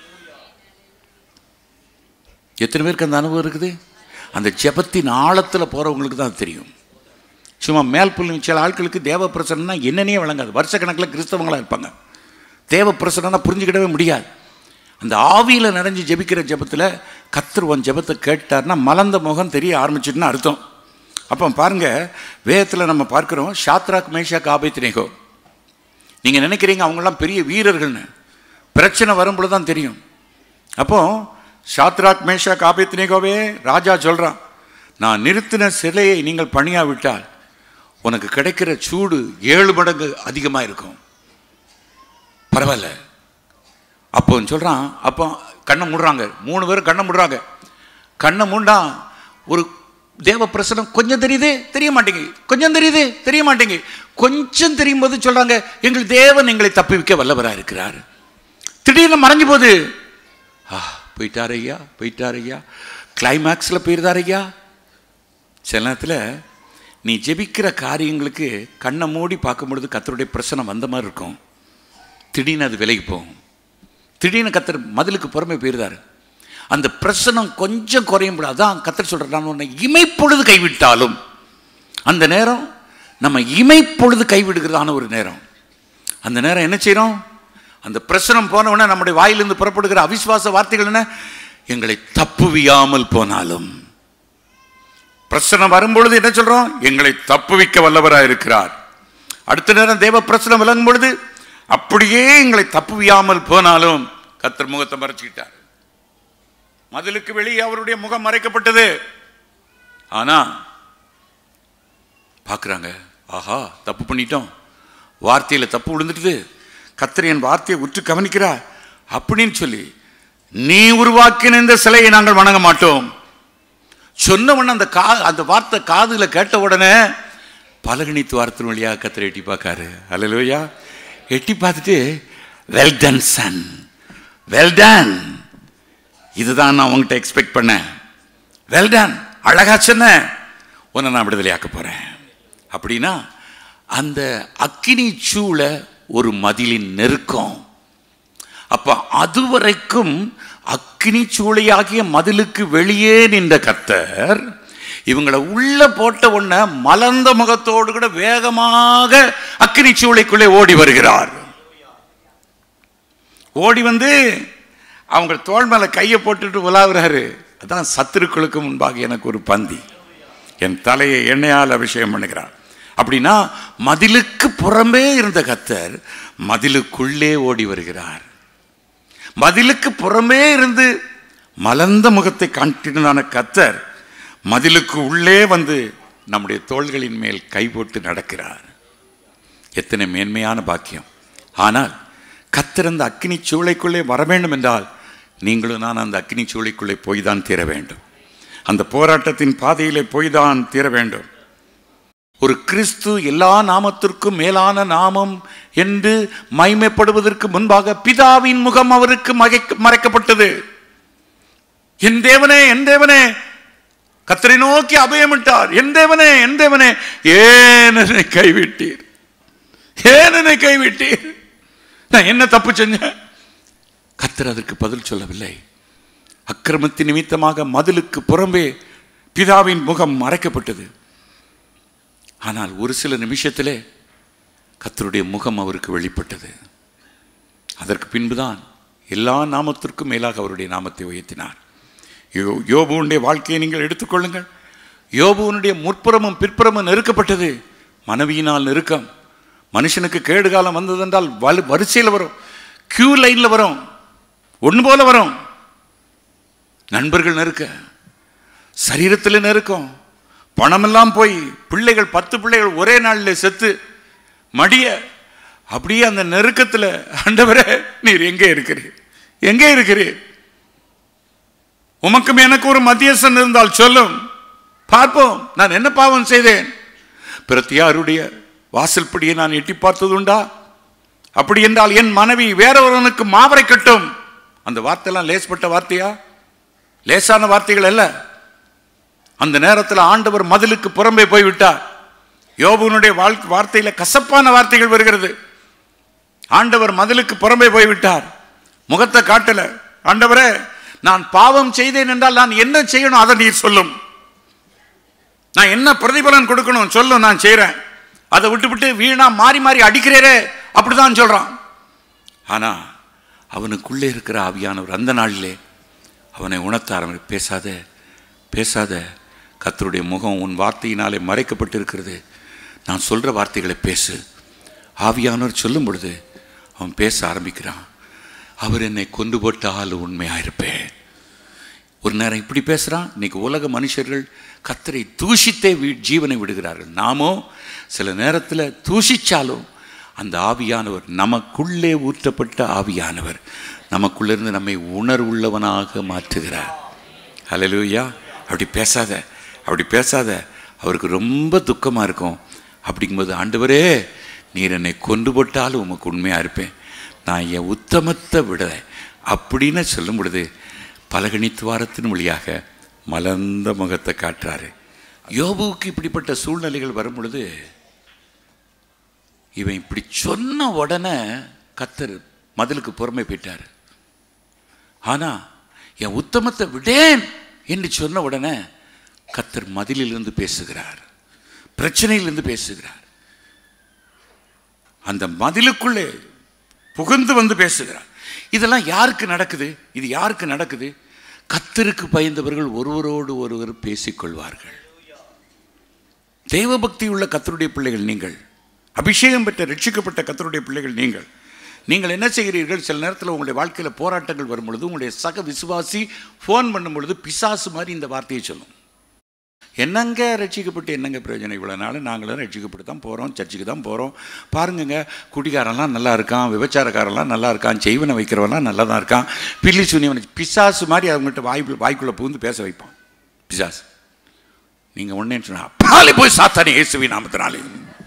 எத்தனை பேருக்கு அந்த அனுபவம் இருக்குது அந்த ஜெபத்தின் ஆழத்தில் போறவங்களுக்கு தான் தெரியும் சும்மா மேல் புள்ளி சில ஆட்களுக்கு தேவ பிரசனம்னா என்னன்னே வழங்காது வருஷக்கணக்கில் கிறிஸ்தவங்களாக இருப்பாங்க தேவ பிரசனம்னா புரிஞ்சுக்கிடவே முடியாது அந்த ஆவியில் நிறைஞ்சு ஜெபிக்கிற ஜெபத்தில் கத்தர் உன் ஜெபத்தை கேட்டார்னா மலர்ந்த முகம் தெரிய ஆரம்பிச்சிட்டுன்னு அர்த்தம் அப்போ பாருங்க வேதத்தில் நம்ம பார்க்குறோம் ஷாத்ராக் மேஷாக் ஆபேத்னேகோ நீங்கள் நினைக்கிறீங்க அவங்களாம் பெரிய வீரர்கள்னு பிரச்சனை வரும்பொழுது தான் தெரியும் அப்போ சாத்ராக் மேஷா காபித்னிகோவே ராஜா சொல்றான் நான் நிறுத்தின சிலையை நீங்கள் பணியாவிட்டால் உனக்கு கிடைக்கிற சூடு ஏழு மடங்கு அதிகமாக இருக்கும் பரவாயில்ல அப்போ சொல்றான் அப்போ கண்ணை மூடுறாங்க மூணு பேரும் கண்ணை மூடுறாங்க கண்ணை மூண்டா ஒரு தேவ பிரசனம் கொஞ்சம் தெரியுது தெரிய மாட்டேங்க கொஞ்சம் தெரியுது தெரிய மாட்டேங்க கொஞ்சம் தெரியும் போது சொல்றாங்க எங்கள் தேவன் எங்களை தப்பிவிக்க வல்லவராக இருக்கிறார் திடீர்னு மறைஞ்சு போகுது ஆ போயிட்டார் ஐயா போயிட்டார் ஐயா கிளைமேக்ஸில் போயிருந்தார் ஐயா சில நேரத்தில் நீ ஜெபிக்கிற காரியங்களுக்கு கண்ணை மூடி பார்க்கும் பொழுது கத்தருடைய பிரச்சனை வந்த மாதிரி இருக்கும் திடீர்னு அது விலகி போகும் திடீர்னு கத்தர் மதிலுக்கு புறமே போயிருந்தாரு அந்த பிரசனம் கொஞ்சம் குறையும் பொழுது அதான் கத்தர் சொல்கிறார் நான் உன்னை இமைப்பொழுது கைவிட்டாலும் அந்த நேரம் நம்ம இமைப்பொழுது கைவிடுகிறதான ஒரு நேரம் அந்த நேரம் என்ன செய்யணும் அந்த பிரசனம் போனவுடனே நம்முடைய வாயிலிருந்து புறப்படுகிற அவிசுவாச வார்த்தைகள் என்ன எங்களை தப்புவியாமல் போனாலும் பிரச்சனை வரும்பொழுது என்ன சொல்றோம் எங்களை தப்புவிக்க வல்லவராக இருக்கிறார் அடுத்த நேரம் தேவ பிரச்சனை விளங்கும் பொழுது அப்படியே எங்களை தப்புவியாமல் போனாலும் கத்தர் முகத்தை மறைச்சிக்கிட்டார் மதிலுக்கு வெளியே அவருடைய முகம் மறைக்கப்பட்டது ஆனா பார்க்குறாங்க ஆஹா தப்பு பண்ணிட்டோம் வார்த்தையில் தப்பு விழுந்துட்டுது கத்தர் என் வார்த்தையை உற்று கவனிக்கிறா அப்படின்னு சொல்லி நீ உருவாக்கின இந்த சிலையை நாங்கள் வணங்க மாட்டோம் சொன்ன உடனே அந்த கா அந்த வார்த்தை காதுல கேட்ட உடனே பலகணித்து வார்த்தை வழியாக கத்தரை எட்டி பார்க்காரு அல்லையா எட்டி பார்த்துட்டு well done son well done இதுதான் நான் உங்ககிட்ட எக்ஸ்பெக்ட் பண்ணேன் வெல் டன் அழகா சொன்ன உன்னை நான் விடுதலையாக்க போறேன் அப்படின்னா அந்த அக்கினி சூழ ஒரு மதிலின் நெருக்கம் அப்ப அதுவரைக்கும் அக்கினி சூளையாகிய மதிலுக்கு வெளியே நின்ற கத்தர் இவங்களை உள்ள போட்ட உடனே மலர்ந்த முகத்தோடு கூட வேகமாக அக்கினி சூளைக்குள்ளே ஓடி வருகிறார் ஓடி வந்து அவங்க தோள் மேல கையை போட்டுட்டு உலாவுறாரு அதான் சத்துருக்களுக்கு முன்பாக எனக்கு ஒரு பந்தி என் தலையை எண்ணெயால் அபிஷேகம் பண்ணுகிறார் அப்படின்னா மதிலுக்கு புறம்பே இருந்த கத்தர் மதிலுக்குள்ளே ஓடி வருகிறார் மதிலுக்கு புறமே இருந்து மலர்ந்த முகத்தை காட்டினான கத்தர் மதிலுக்கு உள்ளே வந்து நம்முடைய தோள்களின் மேல் கை போட்டு நடக்கிறார் எத்தனை மேன்மையான பாக்கியம் ஆனால் கத்தர் அந்த அக்கினி சூளைக்குள்ளே வர வேண்டும் என்றால் நீங்களும் நான் அந்த அக்கினி சூளைக்குள்ளே போய் தான் தீர வேண்டும் அந்த போராட்டத்தின் பாதையிலே போய் தான் தீர வேண்டும் ஒரு கிறிஸ்து எல்லா நாமத்திற்கும் மேலான நாமம் என்று மைமைப்படுவதற்கு முன்பாக பிதாவின் முகம் அவருக்கு மகைக்க- மறைக்கப்பட்டது என் தேவனே என் தேவனே கத்தரை நோக்கி அபயமிட்டார் என் தேவனே என் தேவனே ஏன் என்னை கைவிட்டீர் ஏன் என்னை கைவிட்டீர் நான் என்ன தப்பு செஞ்சேன் கத்தர் அதற்கு பதில் சொல்லவில்லை அக்கிரமத்தின் நிமித்தமாக மதிலுக்கு புறம்பே பிதாவின் முகம் மறைக்கப்பட்டது ஆனால் ஒரு சில நிமிஷத்திலே கத்தருடைய முகம் அவருக்கு வெளிப்பட்டது அதற்கு பின்புதான் எல்லா நாமத்திற்கும் மேலாக அவருடைய நாமத்தை உயர்த்தினார் யோ யோபுனுடைய வாழ்க்கையை நீங்கள் எடுத்துக்கொள்ளுங்கள் யோபுவனுடைய முற்புறமும் பிற்புறமும் நெருக்கப்பட்டது மனைவியினால் நெருக்கம் மனுஷனுக்கு கேடு காலம் வந்ததென்றால் வலு வரிசையில் வரும் கியூ லைனில் வரும் ஒன்று போல வரும் நண்பர்கள் நெருக்க சரீரத்தில் நெருக்கம் பணமெல்லாம் போய் பிள்ளைகள் பத்து பிள்ளைகள் ஒரே நாளில் செத்து மடிய அப்படியே அந்த நெருக்கத்தில் ஆண்டவரே நீர் எங்கே இருக்கிறீர் எங்கே இருக்கிறீர் உமக்கும் எனக்கு ஒரு மத்தியஸ்தன் இருந்தால் சொல்லும் பார்ப்போம் நான் என்ன பாவம் செய்தேன் பிரத்தியாருடைய வாசல்படியை நான் எட்டி பார்த்ததுண்டா அப்படி என்றால் என் மனைவி வேற ஒருவனுக்கு மாவரை கட்டும் அந்த வார்த்தையெல்லாம் லேஸ்பட்ட வார்த்தையா லேசான வார்த்தைகள் அல்ல அந்த நேரத்தில் ஆண்டவர் மதிலுக்கு புறம்பே போய்விட்டார் யோபுனுடைய வாழ்க்கை வார்த்தையில கசப்பான வார்த்தைகள் வருகிறது ஆண்டவர் மதிலுக்கு புறம்பே போய்விட்டார் முகத்தை காட்டல ஆண்டவரே நான் பாவம் செய்தேன் என்றால் நான் என்ன செய்யணும் அதை நீர் சொல்லும் நான் என்ன பிரதிபலன் கொடுக்கணும் சொல்லும் நான் செய்றேன் அதை விட்டுவிட்டு வீணா மாறி மாறி அடிக்கிறேரே அப்படிதான் சொல்றான் ஆனா அவனுக்குள்ளே இருக்கிற ஆவியானவர் அந்த நாளிலே அவனை உணர்த்த ஆரம்பி பேசாத பேசாத கர்த்தருடைய முகம் உன் வார்த்தையினாலே மறைக்கப்பட்டிருக்கிறது நான் சொல்ற வார்த்தைகளை பேசு ஆவியானவர் சொல்லும் பொழுது அவன் பேச ஆரம்பிக்கிறான் அவர் என்னை கொண்டு போட்டால் உண்மையாக இருப்பேன் ஒரு நேரம் இப்படி பேசுகிறான் இன்னைக்கு உலக மனுஷர்கள் கத்தரை தூஷித்தே வீ- ஜீவனை விடுகிறார்கள் நாமோ சில நேரத்தில் தூஷிச்சாலும் அந்த ஆவியானவர் நமக்குள்ளே ஊற்றப்பட்ட ஆவியானவர் நமக்குள்ளிருந்து நம்மை உணர்வுள்ளவனாக மாற்றுகிறார் ஹalleluya அப்படி பேசாத அப்படி பேசாத அவருக்கு ரொம்ப துக்கமாக இருக்கும் அப்படிங்கும்போது ஆண்டவரே நீர் என்னை கொண்டு போட்டாலும் உமக்கு உண்மையாக இருப்பேன் நான் என் உத்தமத்தை விட அப்படின்னு சொல்லும் பொழுது பலகணித்துவாரத்தின் வழியாக மலர்ந்த முகத்தை காட்டுறாரு யோபுவுக்கு இப்படிப்பட்ட சூழ்நிலைகள் வரும் பொழுது இவன் இப்படி சொன்ன உடனே கத்தர் மதிலுக்கு பொறுமை போயிட்டார் ஆனா என் உத்தமத்தை விடேன் என்று சொன்ன உடனே கத்தர் மதிலிலிருந்து பேசுகிறார் பிரச்சனையிலிருந்து பேசுகிறார் அந்த மதிலுக்குள்ளே புகுந்து வந்து பேசுகிறார் இதெல்லாம் யாருக்கு நடக்குது இது யாருக்கு நடக்குது கத்தருக்கு பயந்தவர்கள் ஒருவரோடு ஒருவர் பேசிக்கொள்வார்கள் தெய்வபக்தி உள்ள கத்தருடைய பிள்ளைகள் நீங்கள் அபிஷேகம் பெற்ற ரட்சிக்கப்பட்ட கத்தருடைய பிள்ளைகள் நீங்கள் நீங்கள் என்ன செய்கிறீர்கள் சில நேரத்தில் உங்களுடைய வாழ்க்கையில் போராட்டங்கள் வரும் பொழுது உங்களுடைய சக விசுவாசி ஃபோன் பண்ணும் பொழுது பிசாசு மாதிரி இந்த வார்த்தையை சொல்லும் என்னங்க ரட்சிக்கப்பட்டு என்னங்க பிரயோஜனம் இவ்வளோ நாள் நாங்களும் ரட்சிக்கப்பட்டு தான் போகிறோம் சர்ச்சுக்கு தான் போகிறோம் பாருங்கங்க குடிகாரன்லாம் நல்லா இருக்கான் விபச்சாரக்காரெல்லாம் நல்லா இருக்கான் செய்வனை வைக்கிறவன்லாம் நல்லா தான் இருக்கான் பில்லி சுனிவன் பிசாசு மாதிரி அவங்கள்ட்ட வாய்ப்பு வாய்க்குள்ளே புகுந்து பேச வைப்பான் பிசாசு நீங்கள் ஒன்றே சொன்னா பாலை போய் சாத்தானே இயேசுவி நாமத்தினாலே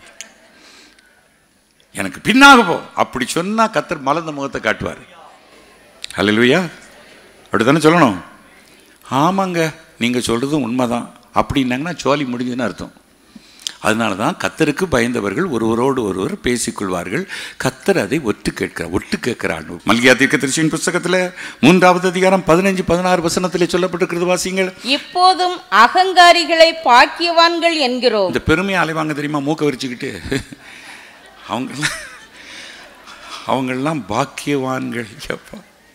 எனக்கு பின்னாக போ அப்படி சொன்னா கத்தர் மலர்ந்த முகத்தை காட்டுவார் ஹalleluya அப்படி தானே சொல்லணும் ஆமாங்க நீங்கள் சொல்கிறதும் உண்மைதான் அப்படின்னாங்கன்னா சோலி முடிஞ்சுன்னு அர்த்தம் அதனால தான் கத்தருக்கு பயந்தவர்கள் ஒருவரோடு ஒருவர் பேசிக்கொள்வார்கள் கத்தர் அதை ஒட்டு கேட்கிறார் ஒட்டு கேட்கிறார் மல்கியா தீர்க்க திருச்சியின் புஸ்தகத்தில் மூன்றாவது அதிகாரம் பதினஞ்சு பதினாறு வசனத்திலே சொல்லப்பட்டிருக்கிறது வாசிங்கள் இப்போதும் அகங்காரிகளை பாக்கியவான்கள் என்கிறோம் இந்த பெருமையை அலைவாங்க தெரியுமா மூக்க விரிச்சுக்கிட்டு அவங்கெல்லாம் அவங்கெல்லாம் பாக்கியவான்கள் எப்பா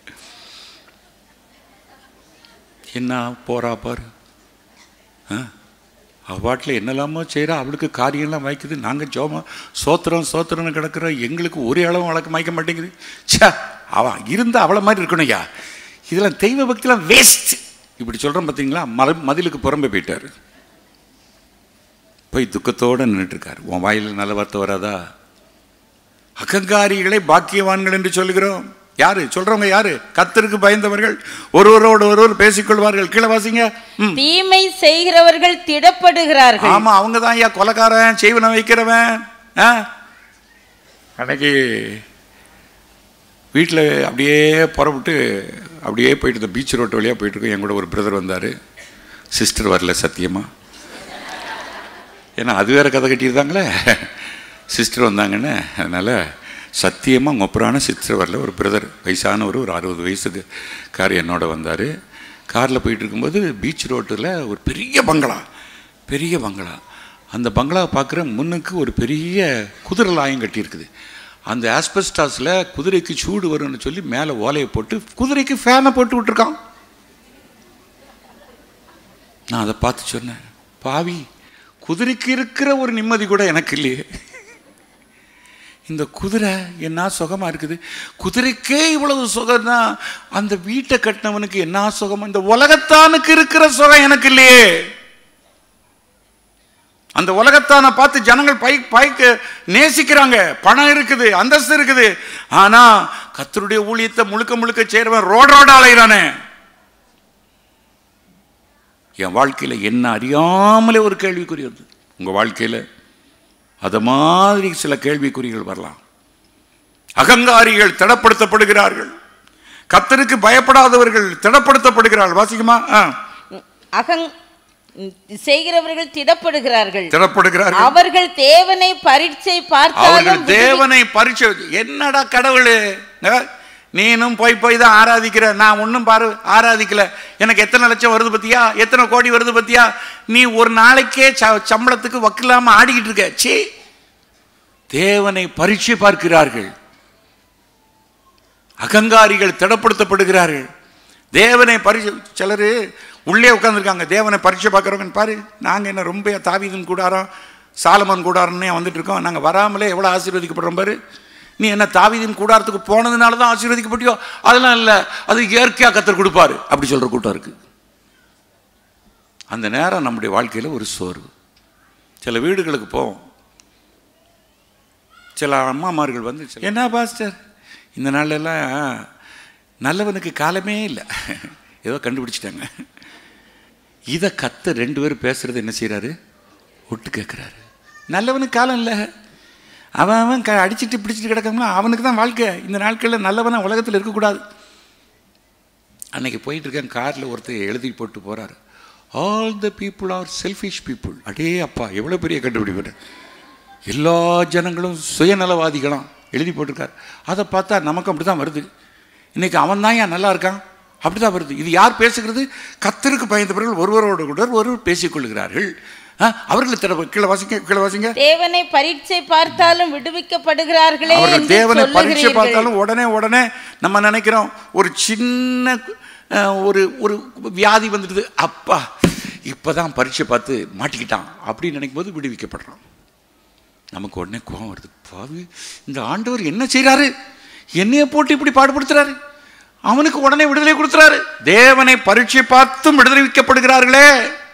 என்ன போறா பாரு ஆ அவாட்டில் என்னெல்லாமோ செய்கிறா அவளுக்கு காரியம்லாம் வாய்க்குது நாங்கள் ஜோமா சோத்திரம் சோத்திரம்னு கிடக்குறோம் எங்களுக்கு ஒரு அளவும் வழக்கு வாய்க்க மாட்டேங்குது ச்சே அவ இருந்தா அவளை மாதிரி இருக்கணும் ஐயா இதெல்லாம் தெய்வ பக்திலாம் வேஸ்ட் இப்படி சொல்கிறோம் பார்த்தீங்களா மல மதிலுக்கு புறம்பே போயிட்டார் போய் துக்கத்தோடு நின்றுட்டுருக்கார் உன் வாயில் நல்ல வார்த்தை வராதா அகங்காரிகளை பாக்கியவான்கள் என்று சொல்கிறோம் யாரு சொல்றவங்க யாரு கத்தருக்கு பயந்தவர்கள் ஒருவரோடு ஒருவர் பேசிக்கொள்வார்கள் கீழே வாசிங்க ம். தீமை செய்கிறவர்கள் திடப்படுகிறார்கள் ஆமா அவங்க தான் ஐயா கொலைக்காரன் செய்வனை வைக்கிறவன் ஆ? அன்னைக்கு வீட்டில் அப்படியே புறப்பட்டு அப்படியே போயிட்டு இந்த பீச் ரோட்டு வழியாக போயிட்டு இருக்கோம் என் கூட ஒரு பிரதர் வந்தார் சிஸ்டர் வரல சத்தியமா ஏன்னா அது வேற கதை கட்டியிருந்தாங்களே சிஸ்டர் வந்தாங்கன்னு அதனால் சத்தியமாக உங்கள் அப்புறான சிஸ்டர் வரல ஒரு பிரதர் வயசானவர் ஒரு அறுபது வயசுக்கு கார் என்னோட வந்தார் காரில் போயிட்டு இருக்கும்போது பீச் ரோட்டில் ஒரு பெரிய பங்களா பெரிய பங்களா அந்த பங்களாவை பார்க்குற முன்னுக்கு ஒரு பெரிய குதிரை லாயம் கட்டியிருக்குது அந்த ஆஸ்பெஸ்டாஸில் குதிரைக்கு சூடு வரும்னு சொல்லி மேலே ஓலையை போட்டு குதிரைக்கு ஃபேனை போட்டு விட்டுருக்கான் நான் அதை பார்த்து சொன்னேன் பாவி குதிரைக்கு இருக்கிற ஒரு நிம்மதி கூட எனக்கு இல்லையே இந்த குதிரை என்ன சுகமா இருக்குது குதிரைக்கே இவ்வளவு சுகம்னா அந்த வீட்டை கட்டினவனுக்கு என்ன சுகம் இந்த உலகத்தானுக்கு இருக்கிற சுகம் எனக்கு இல்லையே அந்த உலகத்தானை பார்த்து ஜனங்கள் பை பைக்கு நேசிக்கிறாங்க பணம் இருக்குது அந்தஸ்து இருக்குது ஆனா கத்தருடைய ஊழியத்தை முழுக்க முழுக்க செய்றவன் ரோட ரோட அலைகிறானே என் வாழ்க்கையில என்ன அறியாமலே ஒரு கேள்விக்குறி வருது உங்க வாழ்க்கையில அது மாதிரி சில கேள்விக்குறிகள் வரலாம் அகங்காரிகள் திடப்படுத்தப்படுகிறார்கள் கத்தருக்கு பயப்படாதவர்கள் திடப்படுத்தப்படுகிறார்கள் வாசிக்குமா ஆ. அகங் செய்கிறவர்கள் திடப்படுகிறார்கள் திடப்படுகிறார்கள் அவர்கள் தேவனை பரீட்சை அவர்கள் பார்த்தாலும் தேவனை பரிச்சை என்னடா கடவுளே அஹ், நீனும் போய் போய் தான் ஆராதிக்கிற நான் ஒன்றும் பாரு ஆராதிக்கல எனக்கு எத்தனை லட்சம் வருது பத்தியா எத்தனை கோடி வருது பத்தியா நீ ஒரு நாளைக்கே ச- சம்பளத்துக்கு வக்கில்லாம ஆடிக்கிட்டு இருக்க சீ தேவனை பரீட்சை பார்க்கிறார்கள் அகங்காரிகள் திடப்படுத்தப்படுகிறார்கள் தேவனை பரிசு சிலர் உள்ளே உட்காந்துருக்காங்க தேவனை பரீட்சை பார்க்குறவங்க பாரு நாங்கள் என்ன ரொம்ப தாவீதன் கூடாரம் சாலமன் கூடாரம்னே வந்துட்டு இருக்கோம் நாங்கள் வராமலே எவ்வளோ ஆசீர்வதிக்கப்படுறோம் பாரு நீ என்ன தாவீதின் கூடாரத்துக்கு போனதுனால தான் ஆசீர்வதிக்கப்பட்டியோ அதெல்லாம் இல்லை அது இயற்கையாக கத்தர் கொடுப்பாரு அப்படி சொல்கிற கூட்டம் இருக்குது அந்த நேரம் நம்முடைய வாழ்க்கையில் ஒரு சோர்வு சில வீடுகளுக்கு போவோம் சில அம்மாமார்கள் வந்து சில- என்ன பாஸ்டர் இந்த நாள்லெல்லாம் நல்லவனுக்கு காலமே இல்லை ஏதோ கண்டுபிடிச்சிட்டாங்க இதை கத்த ரெண்டு பேரும் பேசுறது என்ன செய்கிறாரு ஒட்டு கேட்குறாரு நல்லவனுக்கு காலம் இல்லை அவன் அவன் க அடிச்சிட்டு பிடிச்சிட்டு கிடக்கணும்னா அவனுக்கு தான் வாழ்க்கை இந்த நாட்களில் நல்லவனா உலகத்தில் இருக்கக்கூடாது அன்னைக்கு போயிட்டு இருக்கேன் காரில் ஒருத்தர் எழுதி போட்டு போறாரு all the people are selfish people அடே அப்பா எவ்வளோ பெரிய கண்டுபிடிப்பு எல்லா ஜனங்களும் சுயநலவாதிகளாம் எழுதி போட்டிருக்காரு அதை பார்த்தா நமக்கு அப்படி தான் வருது இன்னைக்கு அவன் தான் ஏன் நல்லா இருக்கான் அப்படி தான் வருது இது யார் பேசுகிறது கத்தருக்கு பயந்தவர்கள் ஒருவரோடு கூட ஒருவர் பேசிக்கொள்கிறார்கள் ஆ, அவர்களை திற கீழே வாசிங்க கீழே வாசிங்க தேவனை பரீட்சை பார்த்தாலும் விடுவிக்கப்படுகிறார்களே அவர்கள் என்று தேவனை பரீட்சை சொல்லுகிறீர்கள். பார்த்தாலும் உடனே உடனே நம்ம நினைக்கிறோம் ஒரு சின்ன அஹ், ஒரு ஒரு வியாதி வந்துடுது அப்பா இப்பதான் பரீட்சை பார்த்து மாட்டிக்கிட்டான் அப்படின்னு நினைக்கும் போது விடுவிக்கப்படுறான் நமக்கு உடனே கோவம் வருது பாவி இந்த ஆண்டவர் என்ன செய்றாரு என்னைய போட்டு இப்படி பாடுபடுத்துறாரு அவனுக்கு உடனே விடுதலை கொடுத்துறாரு தேவனை பரீட்சை பார்த்தும் விடுதலைக்கப்படுகிறார்களே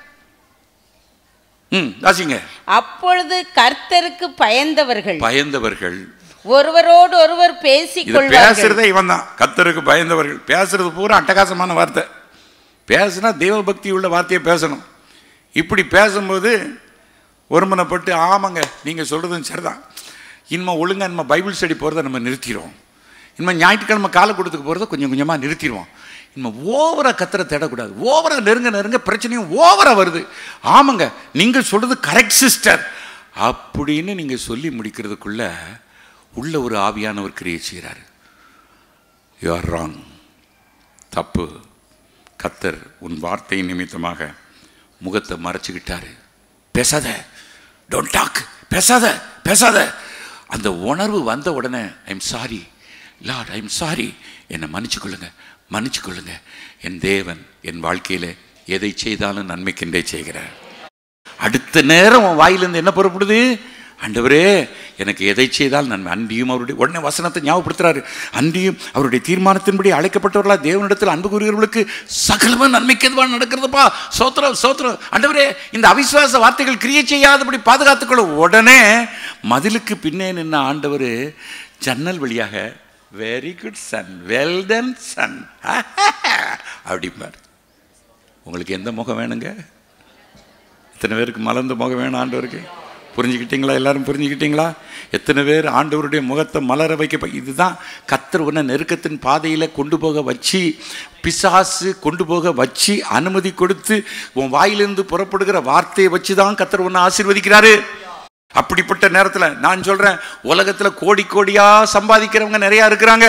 ம் வாசிங்க அப்பொழுது கர்த்தருக்கு பயந்தவர்கள் பயந்தவர்கள் ஒருவரோடு ஒருவர் பேசிக் இது கொள்வார்கள் பேசுறதே இவன் தான் கத்தருக்கு பயந்தவர்கள் பேசுறது பூரா அட்டகாசமான வார்த்தை பேசுனா தெய்வ பக்தி உள்ள வார்த்தையை பேசணும் இப்படி பேசும்போது ஒருமனப்பட்டு ஆமாங்க நீங்கள் சொல்கிறதும் சரிதான் இனிமே ஒழுங்கா நம்ம பைபிள் ஸ்டடி போகிறத நம்ம நிறுத்திடுவோம் இனிமே ஞாயிற்றுக்கிழமை காலை கொடுத்துக்கு போகிறத கொஞ்சம் கொஞ்சமாக நிறுத்திடுவோம் இனிமே ஓவராக கத்தரை தேடக்கூடாது ஓவராக நெருங்க நெருங்க பிரச்சனையும் ஓவராக வருது ஆமாங்க நீங்கள் சொல்கிறது கரெக்ட் சிஸ்டர் அப்படின்னு நீங்கள் சொல்லி முடிக்கிறதுக்குள்ள உள்ள ஒரு ஆவியானவர் கிரியை செய்கிறாரு யூ ஆர் ராங் தப்பு கத்தர் உன் வார்த்தை நிமித்தமாக முகத்தை மறைச்சிக்கிட்டாரு பேசாத டோன்ட் டாக் பேசாத பேசாத அந்த உணர்வு வந்த உடனே I'm sorry lord I'm sorry என்னை மன்னிச்சுக்கொள்ளுங்க மன்னிச்சுக்கொள்ளுங்க என் தேவன் என் வாழ்க்கையில் எதை செய்தாலும் நன்மைக்கென்றே செய்கிறார் அடுத்த நேரம் உன் வாயிலிருந்து என்ன புறப்படுது ஆண்டவரே எனக்கு எதை செய்தால் நன்மை அன்றியும் அவருடைய உடனே வசனத்தை ஞாபகப்படுத்துறாரு அன்றியும் அவருடைய தீர்மானத்தின்படி அழைக்கப்பட்டவர்களா தேவனிடத்தில் அன்பு கூறுகிறவர்களுக்கு சகலமும் நன்மைக்கு எதுவாக நடக்கிறதுப்பா சோத்திரம் சோத்திரம் ஆண்டவரே இந்த அவிசுவாச வார்த்தைகள் கிரியை செய்யாதபடி பாதுகாத்துக்கொள்ள உடனே மதிலுக்கு பின்னே நின்ன ஆண்டவர் ஜன்னல் வழியாக very good son well done son அப்படிம்பார் உங்களுக்கு எந்த முகம் வேணுங்க எத்தனை பேருக்கு மலர்ந்த முகம் வேணும் ஆண்டவருக்கு புரிஞ்சுக்கிட்டீங்களா எல்லாரும் புரிஞ்சுக்கிட்டீங்களா எத்தனை பேர் ஆண்டவருடைய முகத்தை மலர வைக்க இதுதான் கத்தர் உன்னை நெருக்கத்தின் பாதையில் கொண்டு போக வச்சு பிசாசு கொண்டு போக வச்சு அனுமதி கொடுத்து உன் வாயிலிருந்து புறப்படுகிற வார்த்தையை வச்சு தான் கத்தர் உன்னை ஆசீர்வதிக்கிறாரு அப்படிப்பட்ட நேரத்தில் நான் சொல்றேன் உலகத்தில் கோடி கோடியா சம்பாதிக்கிறவங்க நிறைய இருக்கிறாங்க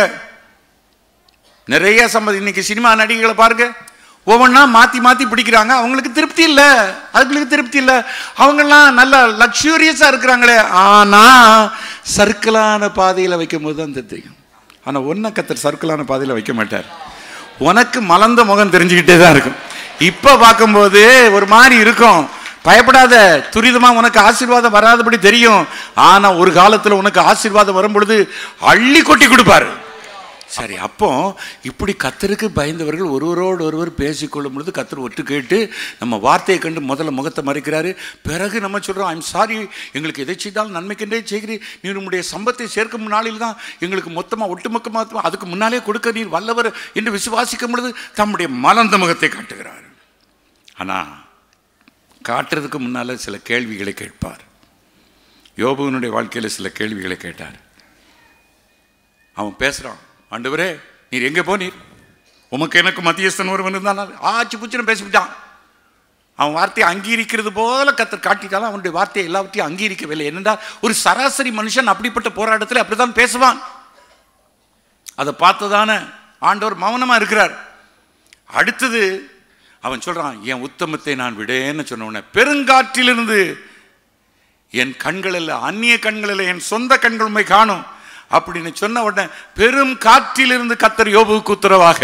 நிறைய சம்பாதி இன்னைக்கு சினிமா நடிகைகளை பாருங்க ஒவ்வொன்றா மாற்றி மாற்றி பிடிக்கிறாங்க அவங்களுக்கு திருப்தி இல்லை அதுங்களுக்கு திருப்தி இல்லை அவங்கெல்லாம் நல்ல லக்ஸூரியஸாக இருக்கிறாங்களே ஆனால் சர்க்கிளான பாதையில் வைக்கும் போது தான் தெரியும் ஆனால் ஒன்றை கத்தர் சர்க்கிளான பாதையில் வைக்க மாட்டார் உனக்கு மலர்ந்த முகம் தெரிஞ்சுக்கிட்டே தான் இருக்கும் இப்போ பார்க்கும்போது ஒரு மாதிரி இருக்கும் பயப்படாத துரிதமாக உனக்கு ஆசீர்வாதம் வராதபடி தெரியும் ஆனால் ஒரு காலத்தில் உனக்கு ஆசீர்வாதம் வரும் பொழுது அள்ளி கொட்டி கொடுப்பாரு சரி அப்போ இப்படி கத்தருக்கு பயந்தவர்கள் ஒருவரோடு ஒருவர் பேசிக்கொள்ளும் பொழுது கத்தர் ஒட்டு கேட்டு நம்ம வார்த்தையை கண்டு முதல்ல முகத்தை மறைக்கிறாரு பிறகு நம்ம சொல்கிறோம் ஐம் சாரி எங்களுக்கு எதை செய்தாலும் நன்மைக்கென்றே செய்கிறீர் நீர் உம்முடைய சம்பத்தை சேர்க்கும் நாளில் தான் எங்களுக்கு மொத்தமாக ஒட்டுமொத்தமாக அதுக்கு முன்னாலே கொடுக்க நீர் வல்லவர் என்று விசுவாசிக்கும் பொழுது தம்முடைய மலர்ந்த முகத்தை காட்டுகிறார் ஆனால் காட்டுறதுக்கு முன்னால் சில கேள்விகளை கேட்பார் யோபுவனுடைய வாழ்க்கையில் சில கேள்விகளை கேட்டார் அவன் பேசுகிறான் ஆண்டவரே நீர் எங்கே போனீர் உமக்கு எனக்கு மத்தியஸ்தன் ஒருவன் இருந்தான் ஆச்சு புச்சுன்னு பேசிவிட்டான் அவன் வார்த்தையை அங்கீகரிக்கிறது போல கத்தர் காட்டிட்டாலும் அவனுடைய வார்த்தையை எல்லாவற்றையும் அங்கீகரிக்கவில்லை என்னென்றால் ஒரு சராசரி மனுஷன் அப்படிப்பட்ட போராட்டத்தில் அப்படித்தான் பேசுவான் அதை பார்த்ததான ஆண்டவர் மௌனமா இருக்கிறார் அடுத்தது அவன் சொல்றான் என் உத்தமத்தை நான் விடேன்னு சொன்ன உடனே பெருங்காற்றிலிருந்து என் கண்களில் அந்நிய கண்களில் என் சொந்த கண்கள் உண்மை காணும் அப்படின்னு சொன்ன உடனே பெரும் காற்றிலிருந்து கத்தர் யோபுவுக்கு உத்தரவாக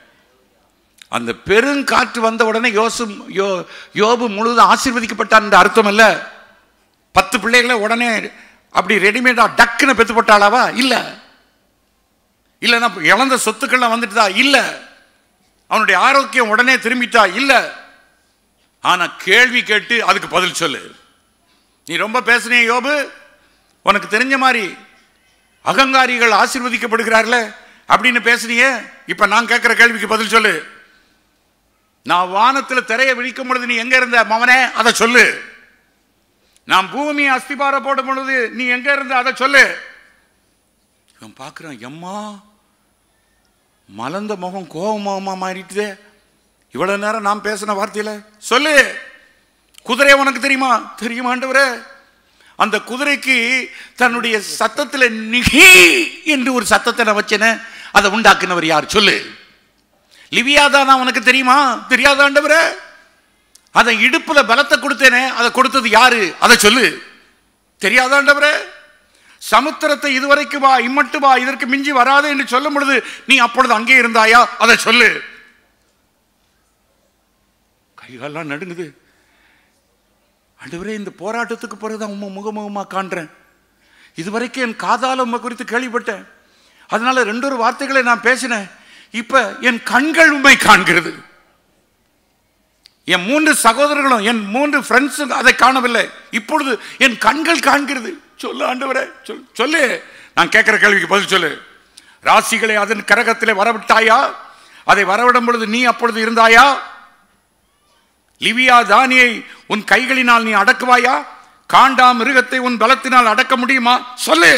அந்த பெருங்காற்று வந்த உடனே யோசு யோ யோபு முழுவதும் ஆசீர்வதிக்கப்பட்டார் என்ற அர்த்தம் அல்ல பத்து பிள்ளைகளை உடனே அப்படி ரெடிமேடா டக்குன்னு பெத்து போட்டாளாவா இல்ல இல்லைன்னா இழந்த சொத்துக்கள்லாம் வந்துட்டுதா இல்ல அவனுடைய ஆரோக்கியம் உடனே திரும்பிட்டா இல்ல ஆனா கேள்வி கேட்டு அதுக்கு பதில் சொல்லு நீ ரொம்ப பேசுனே யோபு உனக்கு தெரிஞ்ச மாதிரி அகங்காரிகள் ஆசீர்வதிக்கப்படுகிறார்கள அப்படின்னு பேசுனியே இப்ப நான் கேட்கிற கேள்விக்கு பதில் சொல்லு நான் வானத்துல திரையை விழிக்கும் பொழுது நீ எங்க இருந்த மவனே அதை சொல்லு நான் பூமி அஸ்திபார போடும் பொழுது நீ எங்க இருந்த அதை சொல்லு இவன் பார்க்கிறான் எம்மா மலர்ந்த முகம் கோபமா மாறிட்டுதே இவ்வளவு நேரம் நான் பேசின வார்த்தையில சொல்லு குதிரை உனக்கு தெரியுமா தெரியுமாண்டவரே அந்த குதிரைக்கு தன்னுடைய சத்தத்துல நிகி என்று ஒரு சத்தத்தை நான் வச்சேனே அதை உண்டாக்குனவர் யார் சொல்லு லிவியாதானா உனக்கு தெரியுமா தெரியாதாண்டவரே அதை இடுப்புல பலத்தை கொடுத்தேனே அதை கொடுத்தது யாரு அதை சொல்லு தெரியாதாண்டவரே சமுத்திரத்தை இதுவரைக்கு வா இம்மட்டு வா இதற்கு மிஞ்சி வராது என்று சொல்லும் பொழுது நீ அப்பொழுது அங்கே இருந்தாயா அதை சொல்லு கைகாலெல்லாம் நடுங்குது ஆண்டவரே இந்த போராட்டத்துக்கு பிறகுதான் உண்மை முகமுகமா காண்றேன் இதுவரைக்கும் என் காதால உண்மை குறித்து கேள்விப்பட்டேன் அதனால ரெண்டொரு வார்த்தைகளை நான் பேசினேன் இப்ப என் கண்கள் உண்மை காண்கிறது என் மூன்று சகோதரர்களும் என் மூன்று ஃப்ரெண்ட்ஸும் அதை காணவில்லை இப்பொழுது என் கண்கள் காண்கிறது சொல்லு ஆண்டவரே சொல் சொல்லு நான் கேட்கிற கேள்விக்கு பதில் சொல்லு ராசிகளை அதன் கரகத்திலே வரவிட்டாயா அதை வரவிடும் பொழுது நீ அப்பொழுது இருந்தாயா லிவியா தானியை உன் கைகளினால் நீ அடக்குவாயா காண்டா மிருகத்தை உன் பலத்தினால் அடக்க முடியுமா சொல்லு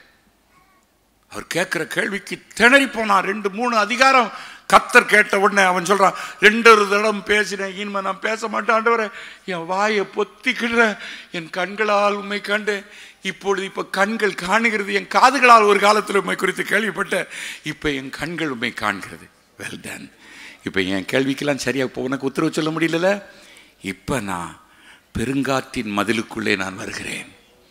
அவர் கேட்கிற கேள்விக்கு திணறி போனான் ரெண்டு மூணு அதிகாரம் கத்தர் கேட்ட உடனே அவன் சொல்றான் ரெண்டு ஒரு தடம் பேசினேன் இனிமே நான் பேச மாட்டாண்டவரே என் வாயை பொத்திக்கிடுற என் கண்களால் உண்மை கண்டேன் இப்பொழுது இப்ப கண்கள் காணுகிறது என் காதுகளால் ஒரு காலத்தில் உண்மை குறித்து கேள்விப்பட்டேன் இப்ப என் கண்கள் உண்மை காண்கிறது வெல் டன் இப்ப என் கேள்விக்கெல்லாம் சரியா இப்போ உனக்கு உத்தரவு சொல்ல முடியல இப்ப நான் பெருங்காற்றின் மதிலுக்குள்ளே நான் வருகிறேன்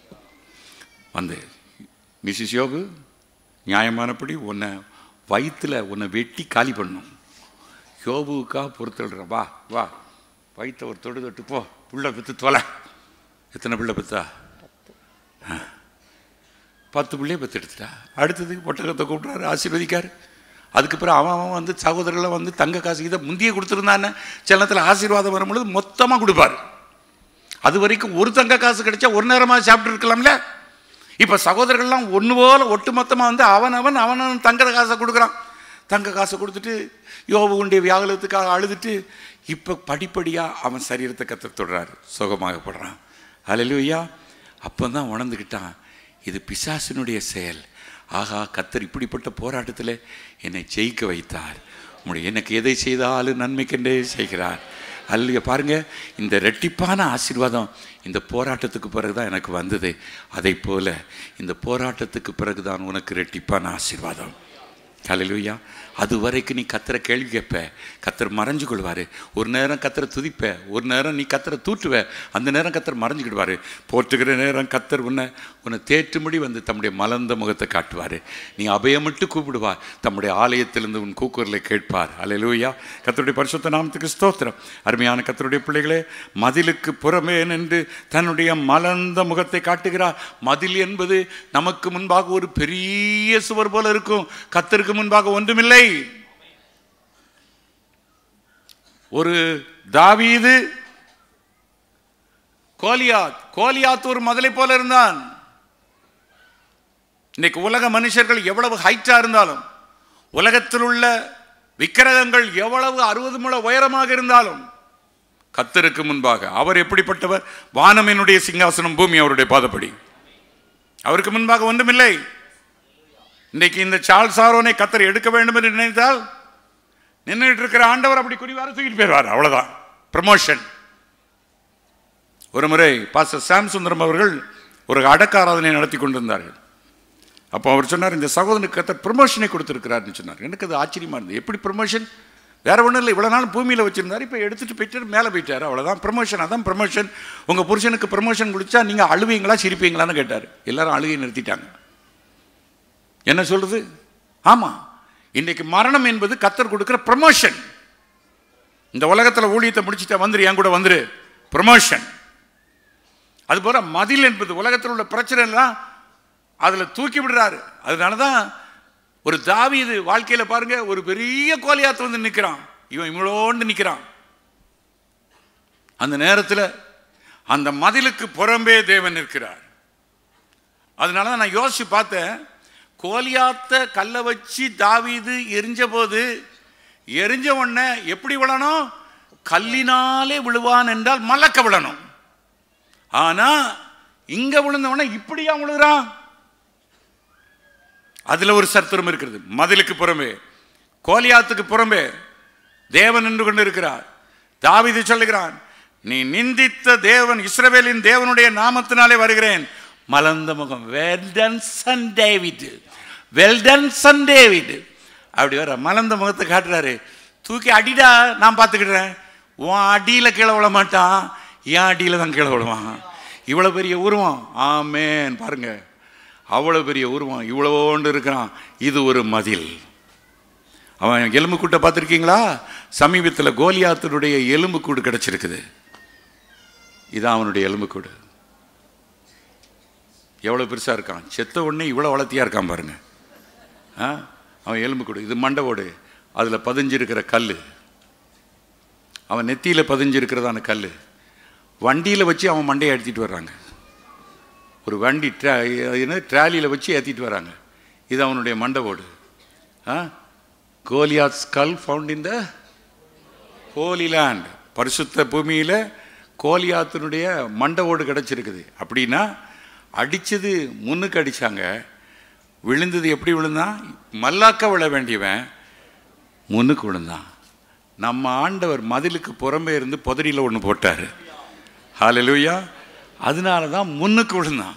வந்து மிஸ்ஸஸ் யோகு நியாயமானபடி உன்னை வயிற்றுல உன்னை வெட்டி காலி பண்ணும் யோபுவுக்காக பொறுத்தல்ற வா வா வயிற்ற ஒரு தொடு தொட்டு போ புள்ள பெற்று தொலை எத்தனை பிள்ளை பெற்றா ஆ. பத்து பிள்ளைய பெற்று எடுத்துட்டா அடுத்தது ஒட்டகத்தை கூப்பிட்றாரு ஆசீர்வதிக்காரு அதுக்கு பிறகு அவன் அவன் வந்து சகோதரர்களை வந்து தங்க காசு இதை முந்தியே கொடுத்துருந்தானே சில நேரத்தில் ஆசீர்வாதம் வரும்பொழுது மொத்தமாக கொடுப்பாரு அது வரைக்கும் ஒரு தங்க காசு கிடைச்சா ஒரு நேரமாக சாப்பிட்டு இருக்கலாம்ல இப்போ சகோதரர்கள்லாம் ஒன்று போல ஒட்டுமொத்தமாக வந்து அவன் அவன் அவன் அவன் தங்க காசை கொடுக்குறான் தங்க காசை கொடுத்துட்டு யோபுடைய வியாகுலத்துக்காக அழுதுட்டு இப்போ படிப்படியாக அவன் சரீரத்தை கத்த தொடுறாரு சுகமாகப்படுறான் அலையிலுயா அப்போ தான் உணர்ந்துக்கிட்டான் இது பிசாசினுடைய செயல் ஆகா கத்தர் இப்படிப்பட்ட போராட்டத்தில் என்னை ஜெயிக்க வைத்தார் உம்முடைய எனக்கு எதை செய்தாலும் நன்மைக்கென்றே செய்கிறார் அல்லையா பாருங்க இந்த ரெட்டிப்பான ஆசீர்வாதம் இந்த போராட்டத்துக்கு பிறகுதான் எனக்கு வந்தது அதை போல இந்த போராட்டத்துக்கு பிறகுதான் உனக்கு ரெட்டிப்பான ஆசீர்வாதம் ஹalleluya அது வரைக்கும் நீ கத்தரை கேள்வி கேட்ப கத்தர் மறைஞ்சு கொள்வார் ஒரு நேரம் கத்தரை துதிப்ப ஒரு நேரம் நீ கத்தரை தூட்டுவ அந்த நேரம் கத்தர் மறைஞ்சுக்கிடுவார் போற்றுகிற நேரம் கத்தர் உன்னை உன்னை தேற்றும்படி வந்து தம்முடைய மலர்ந்த முகத்தை காட்டுவார் நீ அபயமிட்டு கூப்பிடுவா தம்முடைய ஆலயத்திலிருந்து உன் கூக்குரலை கேட்பார் அல்லேலூயா கத்தருடைய பரிசுத்த நாமத்துக்கு ஸ்தோத்திரம் அருமையான கத்தருடைய பிள்ளைகளே மதிலுக்கு புறமே நின்று தன்னுடைய மலர்ந்த முகத்தை காட்டுகிறார் மதில் என்பது நமக்கு முன்பாக ஒரு பெரிய சுவர் போல இருக்கும் கத்தருக்கு முன்பாக ஒன்றுமில்லை ஒரு தாவீது கோலியாத் கோலியாத் ஒரு மதிலை போல இருந்தான் இன்னைக்கு உலக மனுஷர்கள் எவ்வளவு ஹைட்டா இருந்தாலும் உலகத்தில் உள்ள விக்கிரகங்கள் எவ்வளவு அறுபது முழ உயரமாக இருந்தாலும் கத்தருக்கு முன்பாக அவர் எப்படிப்பட்டவர் வானமினுடைய சிங்காசனம் பூமி அவருடைய பாதப்படி அவருக்கு முன்பாக ஒன்றுமில்லை இன்னைக்கு இந்த சார்ல்ஸ் ஆரோனை கத்தர் எடுக்க வேண்டும் என்று நினைத்தால் நின்றுட்டு இருக்கிற ஆண்டவர் அப்படி குறிவார தூக்கிட்டு போயிடுவார் அவ்வளவுதான் ப்ரமோஷன் ஒரு முறை பாஸ்டர் சாம் சுந்தரம் அவர்கள் ஒரு அடக்க ஆராதனை நடத்தி கொண்டிருந்தார்கள் அப்போ அவர் சொன்னார் இந்த சகோதரனுக்கு கத்தர் ப்ரமோஷனை கொடுத்துருக்கிறாருன்னு சொன்னார் எனக்கு அது ஆச்சரியமா இருந்தது எப்படி ப்ரமோஷன் வேற ஒன்றும் இல்லை இவ்வளோ நாள் பூமியில் வச்சிருந்தார் இப்போ எடுத்துட்டு போயிட்டு மேலே போயிட்டார் அவ்வளோதான் ப்ரமோஷன் அதான் ப்ரமோஷன் உங்கள் புருஷனுக்கு ப்ரமோஷன் கொடுத்தா நீங்கள் அழுவீங்களா சிரிப்பீங்களான்னு கேட்டார் எல்லாரும் அழுகை நிறுத்திட்டாங்க என்ன சொல்றது ஆமா இன்னைக்கு மரணம் என்பது கத்தர் கொடுக்கிற ப்ரமோஷன் இந்த உலகத்துல ஊழியத்தை முடிச்சுட்டா வந்துரு என் கூட வந்துரு ப்ரமோஷன் அது போல மதில் என்பது உலகத்தில் உள்ள பிரச்சனை எல்லாம் அதில் தூக்கி விடுறாரு அதனால தான் ஒரு தாவீது வாழ்க்கையில் பாருங்க ஒரு பெரிய கோலியாத்து வந்து நிற்கிறான் இவன் இவ்வளோண்டு நிற்கிறான் அந்த நேரத்தில் அந்த மதிலுக்கு புறம்பே தேவன் நிற்கிறார் அதனால தான் நான் யோசிச்சு பார்த்தேன் கோலியாத்த கல்லை வச்சு தாவீது எரிஞ்ச போது எரிஞ்ச உடனே எப்படி விழணும் கல்லினாலே விழுவான் என்றால் மலக்க விழணும் ஆனா இங்க விழுந்தவன இப்படியா விழுகிறான் அதுல ஒரு சர்த்தரம் இருக்கிறது மதிலுக்கு புறம்பே கோலியாத்துக்கு புறம்பே தேவன் நின்று கொண்டு இருக்கிறார் தாவீது சொல்லுகிறான் நீ நிந்தித்த தேவன் இஸ்ரவேலின் தேவனுடைய நாமத்தினாலே வருகிறேன் மலர்ந்த முகம் well done son David well done son David அப்படி வர மலர்ந்த முகத்தை காட்டுறாரு தூக்கி அடிடா நான் பார்த்துக்கிடுறேன் உன் அடியில் கீழே விழ மாட்டான் என் அடியில் தான் கீழே விழுவான் இவ்வளோ பெரிய உருவம் ஆமேன் பாருங்க அவ்வளோ பெரிய உருவம் இவ்வளோண்டு இருக்கிறான் இது ஒரு மதில் அவன் எலும்பு கூட்டை பார்த்துருக்கீங்களா சமீபத்தில் கோலியாத்தினுடைய எலும்பு கூடு கிடச்சிருக்குது இதான் அவனுடைய எலும்பு கூடு எவ்வளோ பெருசாக இருக்கான் செத்த உடனே இவ்வளோ வளர்த்தியாக இருக்கான் பாருங்க ஆ அவன் எலும்பு கூடு இது மண்டவோடு அதில் பதிஞ்சிருக்கிற கல் அவன் நெத்தியில் பதிஞ்சிருக்கிறதான கல் வண்டியில் வச்சு அவன் மண்டையை எடுத்துகிட்டு வர்றாங்க ஒரு வண்டி ட்ரா என்ன ட்ராலியில் வச்சு ஏற்றிட்டு வராங்க இது அவனுடைய மண்டவோடு a Goliath skull found in the holy land பரிசுத்த பூமியில் கோலியாத்தினுடைய மண்டவோடு கிடச்சிருக்குது அப்படின்னா அடித்தது முன்னுக்கு அடித்தாங்க விழுந்தது எப்படி விழுந்தான் மல்லாக்க விழ வேண்டியவன் முன்னுக்கு விழுந்தான் நம்ம ஆண்டவர் மதிலுக்கு புறம்பே இருந்து புதரியில் ஒன்று போட்டார் ஹalleluya அதனால தான் முன்னுக்கு விழுந்தான்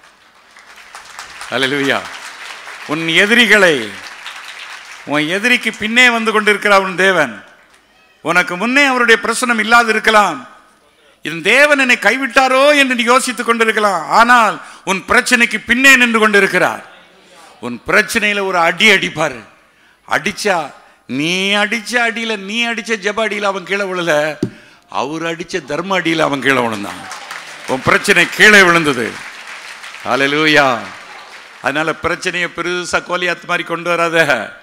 ஹalleluya உன் எதிரிகளை உன் எதிரிக்கு பின்னே வந்து கொண்டிருக்கிறார் உன் தேவன் உனக்கு முன்னே அவருடைய பிரசனம் இல்லாது இருக்கலாம் என் தேவன் என்னை கைவிட்டாரோ என்று நீ யோசித்துக் கொண்டிருக்கலாம் ஆனால் உன் பிரச்சனைக்கு பின்னே நின்று கொண்டிருக்கிறார் உன் பிரச்சனையில ஒரு அடி அடிப்பாரு அடிச்சா நீ அடிச்ச அடியில நீ அடிச்ச ஜப அடியில அவன் கீழே விழல அவர் அடிச்ச தர்ம அடியில அவன் கீழே விழுந்தான் உன் பிரச்சனை கீழே விழுந்தது ஹalleluya அதனால பிரச்சனையை பெருசா கோலியாத்து மாதிரி கொண்டு வராத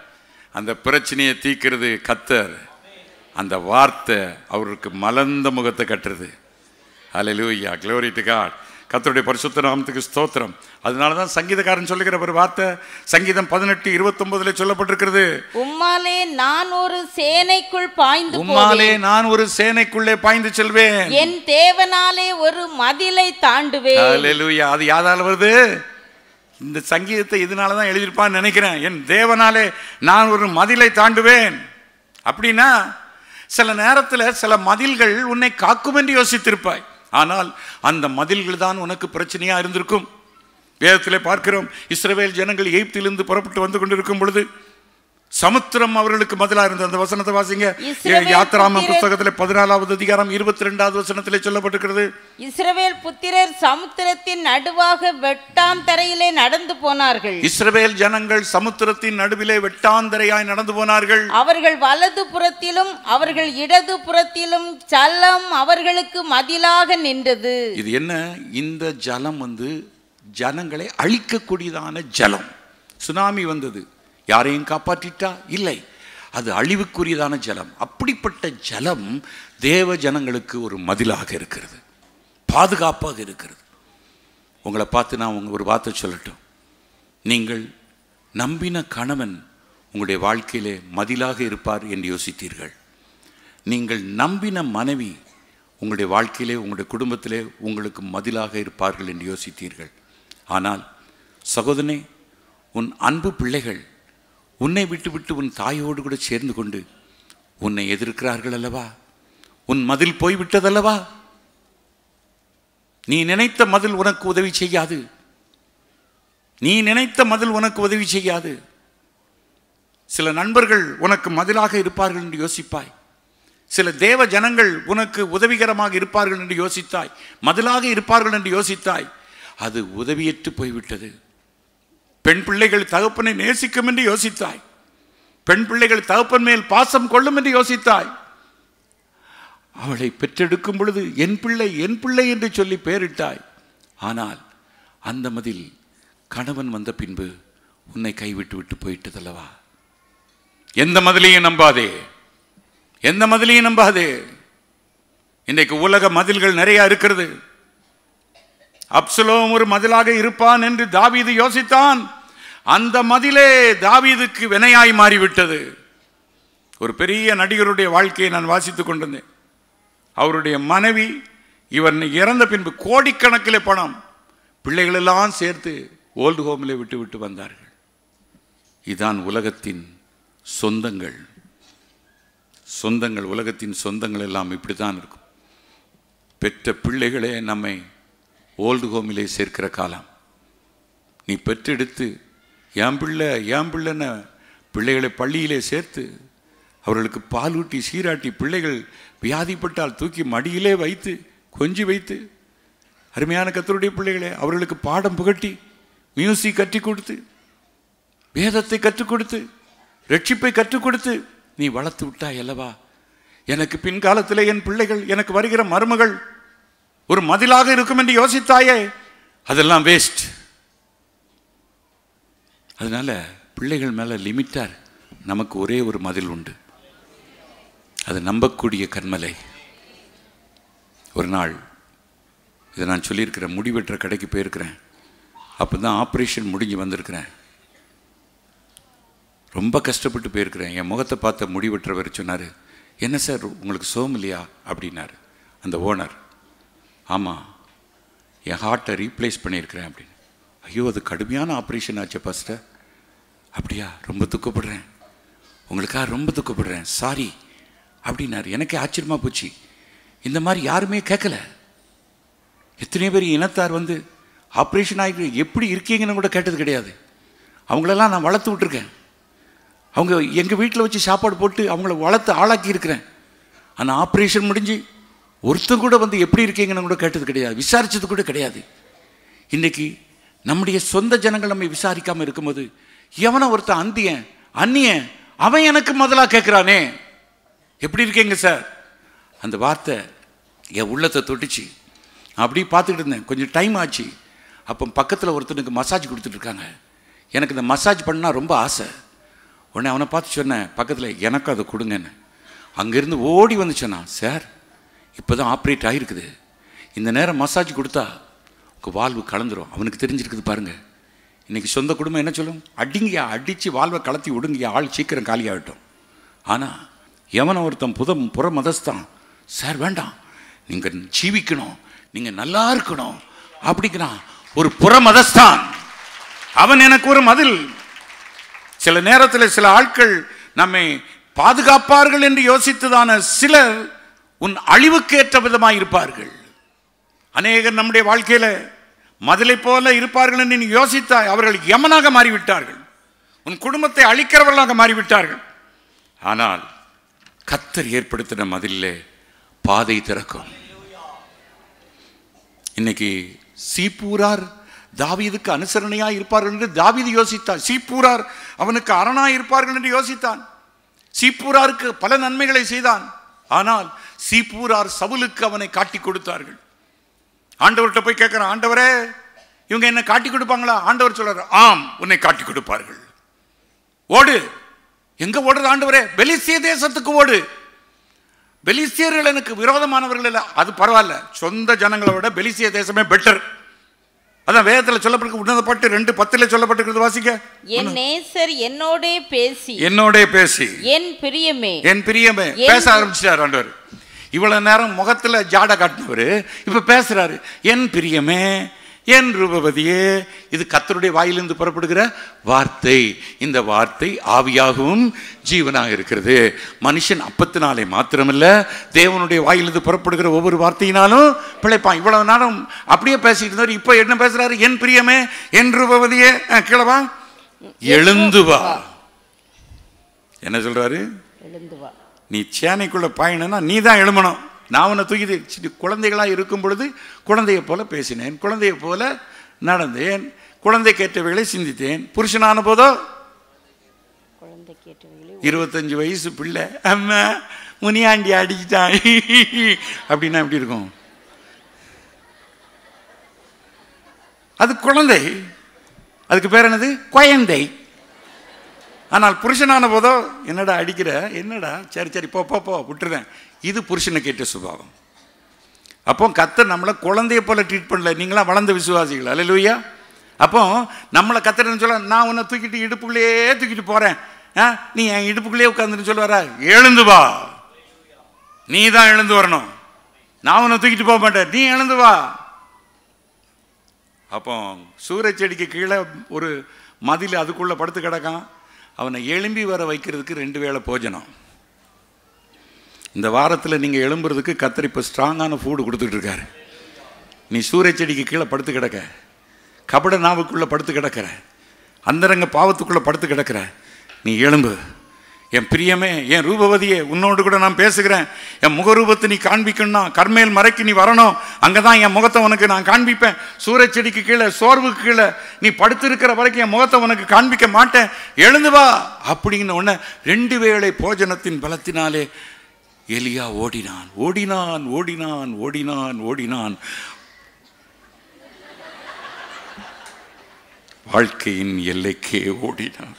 அந்த பிரச்சனையை தீக்கிறது கத்தர் அந்த வார்த்தை அவருக்கு மலர்ந்த முகத்தை கட்டுறது ஹalleluya glory to God கர்த்தருடைய பரிசுத்த நாமத்துக்கு ஸ்தோத்திரம் அதனால தான் சங்கீதக்காரன் சொல்லுகிற ஒரு வார்த்தை சங்கீதம் பதினெட்டு இருபத்தொன்பதுல சொல்லப்பட்டிருக்கிறது உம்மாலே நான் ஒரு சேனைக்குள் பாய்ந்து உம்மாலே போவேன் நான் ஒரு சேனைக்குள்ளே பாய்ந்து செல்வேன் என் தேவனாலே ஒரு மதிலை தாண்டுவேன் ஹalleluya அது யாதால வருது இந்த சங்கீதத்தை இதனால தான் எழுதியிருப்பான்னு நினைக்கிறேன் என் தேவனாலே நான் ஒரு மதிலை தாண்டுவேன் அப்படின்னா சில நேரத்தில் சில மதில்கள் உன்னை காக்கும் என்று யோசித்திருப்பாய் ஆனால் அந்த மதில்கள் தான் உனக்கு பிரச்சனையா இருந்திருக்கும் வேதத்திலே பார்க்கிறோம் இஸ்ரவேல் ஜனங்கள் எகிப்திலிருந்து புறப்பட்டு வந்து கொண்டிருக்கும் பொழுது சமுத்திரம் அவர்களுக்கு மதிலா இருந்த அந்த வசனத்தை வாசிங்க இஸ்ரவேல் யாத்ராம புத்திரர் புஸ்தகத்திலே பதினாலாவது அதிகாரம் இருபத்தி ரெண்டாவது வசனத்திலே சொல்லப்பட்டிருக்கிறது இஸ்ரவேல் புத்திரர் சமுத்திரத்தின் நடுவாக வெட்டாந்தரையிலே நடந்து போனார்கள் இஸ்ரவேல் ஜனங்கள் சமுத்திரத்தின் நடுவிலே வெட்டாந்தரையாய் நடந்து போனார்கள் அவர்கள் வலது புறத்திலும் அவர்கள் இடது புறத்திலும் சலம் அவர்களுக்கு மதிலாக நின்றது இது என்ன இந்த ஜலம் வந்து ஜனங்களை அழிக்கக்கூடியதான ஜலம் சுனாமி வந்தது யாரையும் காப்பாற்றிட்டா இல்லை அது அழிவுக்குரியதான ஜலம் அப்படிப்பட்ட ஜலம் தேவ ஜனங்களுக்கு ஒரு மதிலாக இருக்கிறது பாதுகாப்பாக இருக்கிறது உங்களை பார்த்து நான் உங்க ஒரு வார்த்தை சொல்லட்டும் நீங்கள் நம்பின கணவன் உங்களுடைய வாழ்க்கையிலே மதிலாக இருப்பார் என்று யோசித்தீர்கள் நீங்கள் நம்பின மனைவி உங்களுடைய வாழ்க்கையிலே உங்களுடைய குடும்பத்திலே உங்களுக்கு மதிலாக இருப்பார்கள் என்று யோசித்தீர்கள் ஆனால் சகோதரனே உன் அன்பு பிள்ளைகள் உன்னை விட்டு விட்டு உன் தாயோடு கூட சேர்ந்து கொண்டு உன்னை எதிர்க்கிறார்கள் அல்லவா உன் மதில் போய்விட்டதல்லவா நீ நினைத்த மதில் உனக்கு உதவி செய்யாது நீ நினைத்த மதில் உனக்கு உதவி செய்யாது சில நண்பர்கள் உனக்கு மதிலாக இருப்பார்கள் என்று யோசிப்பாய் சில தேவ ஜனங்கள் உனக்கு உதவிகரமாக இருப்பார்கள் என்று யோசித்தாய் மதிலாக இருப்பார்கள் என்று யோசித்தாய் அது உதவியற்று போய்விட்டது பெண் பிள்ளைகள் தகப்பனை நேசிக்கும் என்று யோசித்தாய் பெண் பிள்ளைகள் தகப்பன் மேல் பாசம் கொள்ளும் என்று யோசித்தாய் அவளை பெற்றெடுக்கும் பொழுது என் பிள்ளை என் பிள்ளை என்று சொல்லி பெயரிட்டாய் ஆனால் அந்த மதில் கணவன் வந்த பின்பு உன்னை கைவிட்டு விட்டு போயிட்டதல்லவா எந்த மதிலையும் நம்பாதே எந்த மதிலையும் நம்பாதே இன்றைக்கு உலக மதில்கள் நிறைய இருக்கிறது அப்சலோம் ஒரு மதிலாக இருப்பான் என்று தாவீது யோசித்தான் அந்த மதிலே தாவீதுக்கு வினையாய் மாறிவிட்டது ஒரு பெரிய நடிகருடைய வாழ்க்கையை நான் வாசித்துக் கொண்டிருந்தேன் அவருடைய மனைவி இவர் இறந்த பின்பு கோடிக்கணக்கில் பணம் பிள்ளைகளெல்லாம் சேர்த்து ஓல்டு ஹோமில் விட்டு விட்டு வந்தார்கள் இதான் உலகத்தின் சொந்தங்கள் சொந்தங்கள் உலகத்தின் சொந்தங்கள் எல்லாம் இப்படித்தான் இருக்கும் பெற்ற பிள்ளைகளே நம்மை ஓல்டு ஹோமிலே சேர்க்கிற காலம் நீ பெற்றெடுத்து என் பிள்ளை என் பிள்ளைன்னு பிள்ளைகளை பள்ளியிலே சேர்த்து அவர்களுக்கு பாலூட்டி சீராட்டி பிள்ளைகள் வியாதிப்பட்டால் தூக்கி மடியிலே வைத்து கொஞ்சி வைத்து அருமையான கத்தருடைய பிள்ளைகளே அவர்களுக்கு பாடம் புகட்டி மியூசிக் கற்றுக் கொடுத்து வேதத்தை கற்றுக் கொடுத்து ரட்சிப்பை கற்றுக் கொடுத்து நீ வளர்த்து விட்டாய் அல்லவா எனக்கு பின்காலத்தில் என் பிள்ளைகள் எனக்கு வருகிற மருமகள் ஒரு மதிலாக இருக்கும் என்று யோசித்தாயே அதெல்லாம் வேஸ்ட் அதனால பிள்ளைகள் மேல லிமிட்டார் நமக்கு ஒரே ஒரு மதில் உண்டு அது நம்பக்கூடிய கண்மலை ஒரு நாள் இதை நான் சொல்லியிருக்கிறேன் முடிவெட்டுற கடைக்கு போயிருக்கிறேன் அப்போ தான் ஆப்ரேஷன் முடிஞ்சு வந்திருக்கிறேன் ரொம்ப கஷ்டப்பட்டு போயிருக்கிறேன் என் முகத்தை பார்த்த முடிவெட்டுறவர் சொன்னார் என்ன சார் உங்களுக்கு சோம் இல்லையா அப்படின்னாரு அந்த ஓனர் ஆமாம் என் ஹார்ட்டை ரீப்ளேஸ் பண்ணியிருக்கிறேன் அப்படின்னு ஐயோ அது கடுமையான ஆப்ரேஷன் ஆச்சு பாஸ்டர் அப்படியா ரொம்ப துக்கப்படுறேன் உங்களுக்காக ரொம்ப துக்கப்படுறேன் சாரி அப்படின்னாரு எனக்கே ஆச்சரியமாக போச்சு இந்த மாதிரி யாருமே கேட்கல எத்தனை பேர் இனத்தார் வந்து ஆப்ரேஷன் ஆகி எப்படி இருக்கீங்கன்னு கூட கேட்டது கிடையாது அவங்களெல்லாம் நான் வளர்த்து விட்டுருக்கேன் அவங்க எங்கள் வீட்டில் வச்சு சாப்பாடு போட்டு அவங்கள வளர்த்து ஆளாக்கி இருக்கிறேன் ஆனால் ஆப்ரேஷன் முடிஞ்சு ஒருத்தன் கூட வந்து எப்படி இருக்கீங்கன்னு கூட கேட்டது கிடையாது விசாரிச்சது கூட கிடையாது இன்னைக்கு நம்முடைய சொந்த ஜனங்கள் நம்மை விசாரிக்காமல் இருக்கும்போது எவனை ஒருத்தன் அந்தியன் அந்நியன் அவன் எனக்கு முதலாக கேட்குறானே எப்படி இருக்கீங்க சார் அந்த வார்த்தை என் உள்ளத்தை தொட்டுச்சு அப்படி பார்த்துக்கிட்டு இருந்தேன் கொஞ்சம் டைம் ஆச்சு அப்போ பக்கத்தில் ஒருத்தனுக்கு மசாஜ் கொடுத்துட்டு இருக்காங்க எனக்கு இந்த மசாஜ் பண்ணால் ரொம்ப ஆசை உடனே அவனை பார்த்து சொன்னேன் பக்கத்தில் எனக்கும் அதை கொடுங்கன்னு அங்கேருந்து ஓடி வந்து சொன்னான் சார் இப்போ தான் ஆப்ரேட் ஆகிருக்குது இந்த நேரம் மசாஜ் கொடுத்தா உங்கள் வாழ்வு கலந்துரும் அவனுக்கு தெரிஞ்சிருக்குது பாருங்க இன்னைக்கு சொந்த குடும்பம் என்ன சொல்லும் அடிங்கயா அடித்து வாழ்வை கலத்தி விடுங்கயா ஆள் சீக்கிரம் காலியாகட்டும் ஆனால் எவனை ஒருத்தன் புத புற மதஸ்தான் சார் வேண்டாம் நீங்கள் ஜீவிக்கணும் நீங்கள் நல்லா இருக்கணும் அப்படிங்கிறான் ஒரு புற மதஸ்தான் அவன் எனக்கு ஒரு மதில் சில நேரத்தில் சில ஆட்கள் நம்மை பாதுகாப்பார்கள் என்று யோசித்ததான சிலர் உன் அழிவுக்கேற்ற விதமாக இருப்பார்கள் அநேகர் நம்முடைய வாழ்க்கையில மதிலை போல இருப்பார்கள் என்று நீ யோசித்தாய் அவர்கள் யமனாக மாறிவிட்டார்கள் உன் குடும்பத்தை அழிக்கிறவர்களாக மாறிவிட்டார்கள் ஆனால் கத்தர் ஏற்படுத்தின மதிலே பாதை திறக்கும் இன்னைக்கு சீப்பூரார் தாவீதுக்கு அனுசரணையாய் இருப்பார்கள் என்று தாவீது யோசித்தார் சீப்பூரார் அவனுக்கு அரணாய் இருப்பார்கள் என்று யோசித்தான் சீப்பூராருக்கு பல நன்மைகளை செய்தான் ஆனால் சீப்பூரார் சவுலுக்கு அவனை காட்டி கொடுத்தார்கள் ஆண்டவர்கிட்ட போய் கேட்கிறான் ஆண்டவரே இவங்க என்ன காட்டி கொடுப்பாங்களா ஆண்டவர் சொல்றாரு ஆம் உன்னை காட்டி கொடுப்பார்கள் ஓடு எங்க ஓடுறது ஆண்டவரே பெலிஸ்திய தேசத்துக்கு ஓடு பெலிஸ்தியர்கள் எனக்கு விரோதமானவர்கள் இல்லை அது பரவாயில்ல சொந்த ஜனங்களை விட பெலிஸ்திய தேசமே பெட்டர் அதான் வேதத்தில் சொல்லப்பட்டிருக்கு உன்னதப்பட்டு ரெண்டு பத்துல சொல்லப்பட்டிருக்கிறது வாசிக்க என் நேசர் என்னோடே பேசி என்னோட பேசி என் பிரியமே என் பிரியமே என் பேச ஆரம்பிச்சிட்டார் ஆண்டவர் இவ்வளவு நேரம் முகத்துல ஜாட காட்டினவர் இப்ப பேசுறாரு என் பிரியமே என் ரூபவதியே இது கத்தருடைய வாயிலிருந்து புறப்படுகிற வார்த்தை இந்த வார்த்தை ஆவியாகவும் ஜீவனாக இருக்கிறது மனுஷன் அப்பத்தினாலே மாத்திரமல்ல தேவனுடைய வாயிலிருந்து புறப்படுகிற ஒவ்வொரு வார்த்தையினாலும் பிழைப்பான் இவ்வளவு நேரம் அப்படியே பேசிட்டு இருந்தார் இப்போ என்ன பேசுறாரு என் பிரியமே என் ரூபவதியே அஹ், கீழே வா எழுந்து வா என்ன சொல்றாரு எழுந்து வா நீ சேனைக்குள்ள பாயினா நீ தான் எழுமணும் நான் உன்னை தூக்கி சிறு குழந்தைகளாக இருக்கும் பொழுது குழந்தையை போல பேசினேன் குழந்தையை போல நடந்தேன் குழந்தை கேட்டவைகளை சிந்தித்தேன் புருஷனான போதோ குழந்தை கேட்டவைகளை இருபத்தஞ்சு வயசு பிள்ளை அம்மா முனியாண்டி அடிச்சிட்டான் அப்படின்னா எப்படி இருக்கும் அது குழந்தை அதுக்கு பேர் என்னது குழந்தை ஆனால் புருஷனான போதோ என்னடா அடிக்கிற என்னடா சரி சரி போ போ போ விட்டுருதேன் இது புருஷனுக்கு ஏற்ற சுபாவம் அப்போ கத்தர் நம்மளை குழந்தைய போல ட்ரீட் பண்ணல நீங்களாம் வளர்ந்த விசுவாசிகள் அல்லையா அப்போ நம்மளை கத்தர்னு சொல்ல நான் உன்னை தூக்கிட்டு இடுப்புக்குள்ளேயே தூக்கிட்டு போறேன் ஆ நீ என் இடுப்புக்குள்ளேயே உட்காந்துன்னு சொல்லுவாரா எழுந்து வா நீ தான் எழுந்து வரணும் நான் உன்னை தூக்கிட்டு போக மாட்டேன் நீ எழுந்து வா அப்போ சூரச் செடிக்கு கீழே ஒரு மதில் அதுக்குள்ளே படுத்து கிடக்கான் அவனை எழும்பி வர வைக்கிறதுக்கு ரெண்டு வேளை போஜனம் இந்த வாரத்தில் நீங்கள் எழும்புறதுக்கு கத்தர் இப்போ ஸ்ட்ராங்கான ஃபுட் கொடுத்துட்டு இருக்காரு நீ சூரச் செடிக்கு கீழே படுத்து கிடக்க கபட நாவுக்குள்ளே படுத்து கிடக்கிற அந்தரங்க பாவத்துக்குள்ளே படுத்து கிடக்கிற நீ எழும்பு என் பிரியமே என் ரூபவதியே உன்னோடு கூட நான் பேசுகிறேன் என் முகரூபத்தை நீ காண்பிக்கணும்னா கர்மேல் மறைக்கு நீ வரணும் அங்கே தான் என் முகத்தை உனக்கு நான் காண்பிப்பேன் சூரச் செடிக்கு கீழே சோர்வுக்கு கீழே நீ படுத்திருக்கிற வரைக்கும் என் முகத்தை உனக்கு காண்பிக்க மாட்டேன் எழுந்து வா அப்படின்னு உடனே ரெண்டு வேளை போஜனத்தின் பலத்தினாலே எலியா ஓடினான் ஓடினான் ஓடினான் ஓடினான் ஓடினான் வாழ்க்கையின் எல்லைக்கே ஓடினான்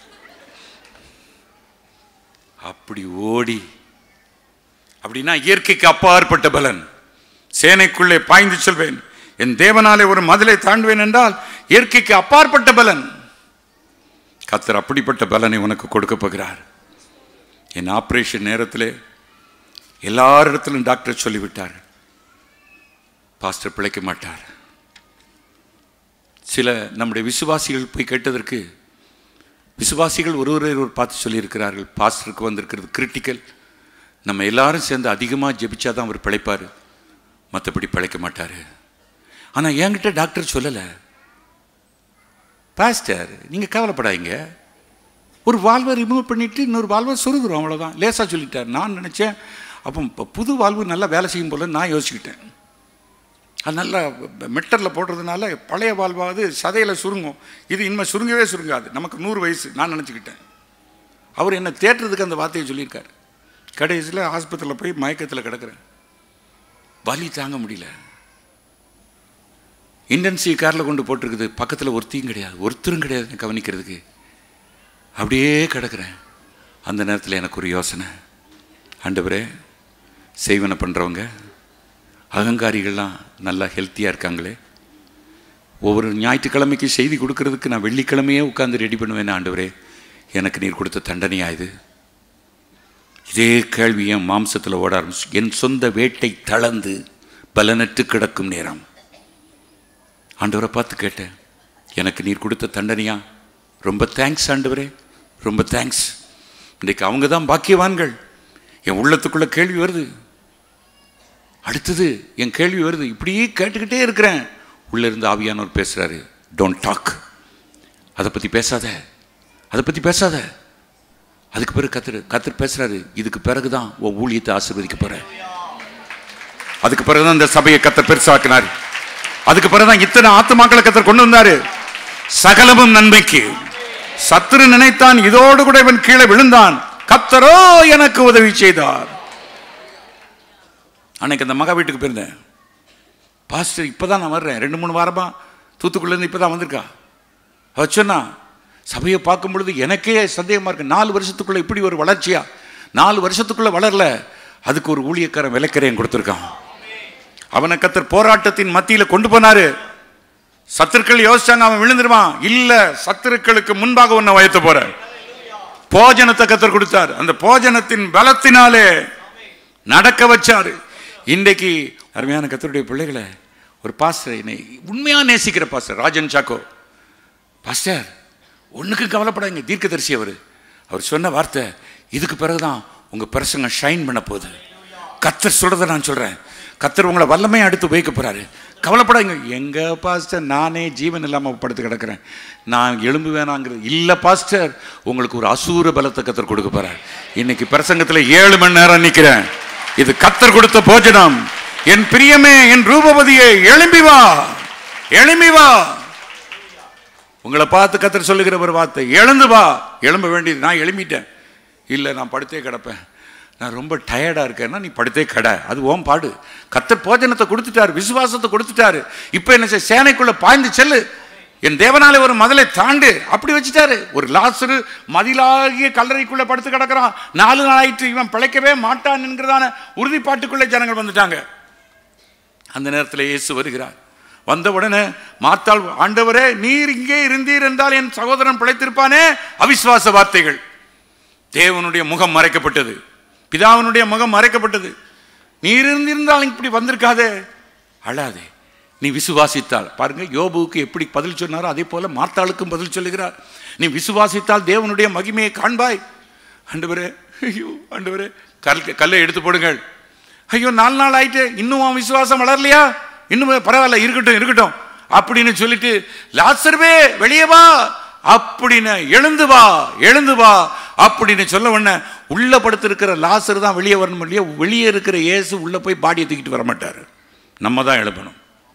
அப்படி ஓடி அப்படின்னா இயற்கைக்கு அப்பாற்பட்ட பலன் சேனைக்குள்ளே பாய்ந்து செல்வேன் என் தேவனாலே ஒரு மதிலை தாண்டுவேன் என்றால் இயற்கைக்கு அப்பாற்பட்ட பலன் கத்தர் அப்படிப்பட்ட பலனை உனக்கு கொடுக்க போகிறார் என் ஆபரேஷன் நேரத்தில் எல்லாரிடத்திலும் டாக்டர் சொல்லிவிட்டார் பாஸ்டர் பிழைக்க மாட்டார் சில நம்முடைய விசுவாசிகள் போய் கேட்டதற்கு விசுவாசிகள் ஒருவரை ஒரு பார்த்து சொல்லியிருக்கிறார்கள் பாஸ்டருக்கு வந்திருக்கிறது கிரிட்டிக்கல் நம்ம எல்லாரும் சேர்ந்து அதிகமாக ஜெபிச்சா தான் அவர் பிழைப்பார் மற்றபடி பிழைக்க மாட்டார் ஆனால் என்கிட்ட டாக்டர் சொல்லலை பாஸ்டர் நீங்கள் கவலைப்படாதீங்க ஒரு வால்வை ரிமூவ் பண்ணிவிட்டு இன்னொரு வால்வை சொருகுறோம் அவ்வளோதான் லேசாக சொல்லிட்டார் நான் நினச்சேன் அப்போ இப்போ புது வால்வு நல்லா வேலை செய்யும் போல நான் யோசிக்கிட்டேன் அது நல்லா மெட்டரில் போடுறதுனால பழைய வாழ்வாவது சதையில் சுருங்கும் இது இனிமேல் சுருங்கவே சுருங்காது நமக்கு நூறு வயசு நான் நினச்சிக்கிட்டேன் அவர் என்னை தேட்டுறதுக்கு அந்த வார்த்தையை சொல்லியிருக்கார் கடைசியில் ஆஸ்பத்திரியில் போய் மயக்கத்தில் கிடக்கிறேன் வலி தாங்க முடியல இன்டென்சிவ் காரில் கொண்டு போட்டிருக்குது பக்கத்தில் ஒருத்தையும் கிடையாது ஒருத்தரும் கிடையாது என்னை கவனிக்கிறதுக்கு அப்படியே கிடக்கிறேன் அந்த நேரத்தில் எனக்கு ஒரு யோசனை ஆண்டவரே செய்வனை பண்ணுறவங்க அகங்காரிகள்லாம் நல்லா ஹெல்த்தியாக இருக்காங்களே ஒவ்வொரு ஞாயிற்றுக்கிழமைக்கு செய்தி கொடுக்கறதுக்கு நான் வெள்ளிக்கிழமையே உட்காந்து ரெடி பண்ணுவேன் ஆண்டவரே எனக்கு நீர் கொடுத்த தண்டனையா இது இதே கேள்வி என் மாம்சத்தில் ஓட ஆரம்பிச்சு என் சொந்த வேட்டை தளர்ந்து பலனற்று கிடக்கும் நேரம் ஆண்டவரை பார்த்து கேட்டேன் எனக்கு நீர் கொடுத்த தண்டனையா ரொம்ப தேங்க்ஸ் ஆண்டவரே ரொம்ப தேங்க்ஸ் இன்றைக்கு அவங்க தான் பாக்கியவான்கள் என் உள்ளத்துக்குள்ள கேள்வி வருது அடுத்தது என் கேள்வி வருது இப்படியே கேட்டுக்கிட்டே இருக்கிறேன் உள்ள இருந்து ஆவியானவர் பேசுறாரு டோன்ட் டாக் அதை பற்றி பேசாத அதை பற்றி பேசாத அதுக்கு பிறகு கத்திர கத்தர் பேசுறாரு இதுக்கு பிறகு தான் உன் ஊழியத்தை ஆசீர்வதிக்க போற அதுக்கு பிறகு தான் இந்த சபையை கத்தர் பெருசாக்கினார் அதுக்கு பிறகு தான் இத்தனை ஆத்துமாக்களை கத்தர் கொண்டு வந்தாரு சகலமும் நன்மைக்கு சத்துரு நினைத்தான் இதோடு கூட இவன் கீழே விழுந்தான் கத்தரோ எனக்கு உதவி செய்தார் அன்னைக்கு அந்த மகா வீட்டுக்கு போயிருந்தேன் பாஸ்டர் இப்போ தான் நான் வர்றேன் ரெண்டு மூணு வாரமா தூத்துக்குள்ளேருந்து இப்போ தான் வந்திருக்கா அவ சொன்னா சபையை பார்க்கும் பொழுது எனக்கே சந்தேகமாக இருக்கு நாலு வருஷத்துக்குள்ள இப்படி ஒரு வளர்ச்சியா நாலு வருஷத்துக்குள்ள வளரல அதுக்கு ஒரு ஊழியக்காரன் விலைக்கரையும் கொடுத்துருக்கான் அவனை கத்தர் போராட்டத்தின் மத்தியில் கொண்டு போனாரு சத்துருக்கள் யோசிச்சாங்க அவன் விழுந்துருவான் இல்ல சத்துருக்களுக்கு முன்பாக உன்னை வயத்த போற போஜனத்தை கத்தர் கொடுத்தார் அந்த போஜனத்தின் பலத்தினாலே நடக்க வச்சாரு இன்றைக்கு அருமையான கத்தருடைய பிள்ளைகளை ஒரு பாஸ்டர் என்னை உண்மையா நேசிக்கிற பாஸ்டர் ராஜன் சாக்கோ பாஸ்டர் ஒண்ணுக்கு கவலைப்படாதீங்க தீர்க்கதரிசி அவர் அவர் சொன்ன வார்த்தை இதுக்கு பிறகுதான் உங்க பிரசங்க ஷைன் பண்ண போகுது கத்தர் சொல்றதை நான் சொல்றேன் கத்தர் உங்களை வல்லமையை அடுத்து வைக்க போறாரு கவலைப்படாதீங்க எங்க பாஸ்டர் நானே ஜீவன் இல்லாம படுத்து கிடக்கிறேன் நான் எலும்பு வேணாங்கிறது இல்ல பாஸ்டர் உங்களுக்கு ஒரு அசூர பலத்தை கத்தர் கொடுக்க போறார் இன்னைக்கு பிரசங்கத்துல ஏழு மணி நேரம் நிக்கிறேன் இது கத்தர் கொடுத்த போஜனம் என் பிரியமே என் ரூபவதியே எழும்பி வா எழும்பி வா உங்களை பார்த்து கத்தர் சொல்லுகிற ஒரு வார்த்தை எழுந்து வா எழும்ப வேண்டியது நான் எழும்பிட்டேன் இல்லை நான் படுத்தே கிடப்பேன் நான் ரொம்ப டயர்டாக இருக்கேன்னா நீ படுத்தே கடை அது ஓம் பாடு கத்தர் போஜனத்தை கொடுத்துட்டாரு விசுவாசத்தை கொடுத்துட்டாரு இப்போ என்ன செய்ய சேனைக்குள்ள பாய்ந்து செல்லு என் தேவனாலே ஒரு மதிலை தாண்டு அப்படி வச்சுட்டாரு ஒரு லாசரு மதிலாகிய கல்லறைக்குள்ள படுத்து கிடக்கிறான் நாலு நாள் ஆயிற்று இவன் பிழைக்கவே மாட்டான் என்கிறதான உறுதிப்பாட்டுக்குள்ளே ஜனங்கள் வந்துட்டாங்க அந்த நேரத்தில் இயேசு வருகிறார் வந்த உடனே மாத்தாள் ஆண்டவரே நீர் இங்கே இருந்தீர் என்றால் என் சகோதரன் பிழைத்திருப்பானே அவிசுவாச வார்த்தைகள் தேவனுடைய முகம் மறைக்கப்பட்டது பிதாவினுடைய முகம் மறைக்கப்பட்டது நீர் இருந்திருந்தால் இப்படி வந்திருக்காதே அழாதே நீ விசுவாசித்தால் பாருங்க யோபுவுக்கு எப்படி பதில் சொன்னாரோ அதே போல மார்த்தாளுக்கும் பதில் சொல்லுகிறார் நீ விசுவாசித்தால் தேவனுடைய மகிமையை காண்பாய் ஆண்டவரே ஐயோ ஆண்டவரே கல் கல்லை எடுத்து போடுங்கள் ஐயோ நாலு நாள் ஆயிட்டு இன்னும் அவன் விசுவாசம் வளரலையா இன்னும் பரவாயில்ல இருக்கட்டும் இருக்கட்டும் அப்படின்னு சொல்லிட்டு லாசர்வே வெளியே வா அப்படின்னு எழுந்து வா எழுந்து வா அப்படின்னு சொல்ல உடனே உள்ள படுத்திருக்கிற லாசர் தான் வெளியே வரணும் இல்லையா வெளியே இருக்கிற இயேசு உள்ள போய் பாடியை தூக்கிட்டு வர மாட்டார் நம்ம தான் எழுப்பணும்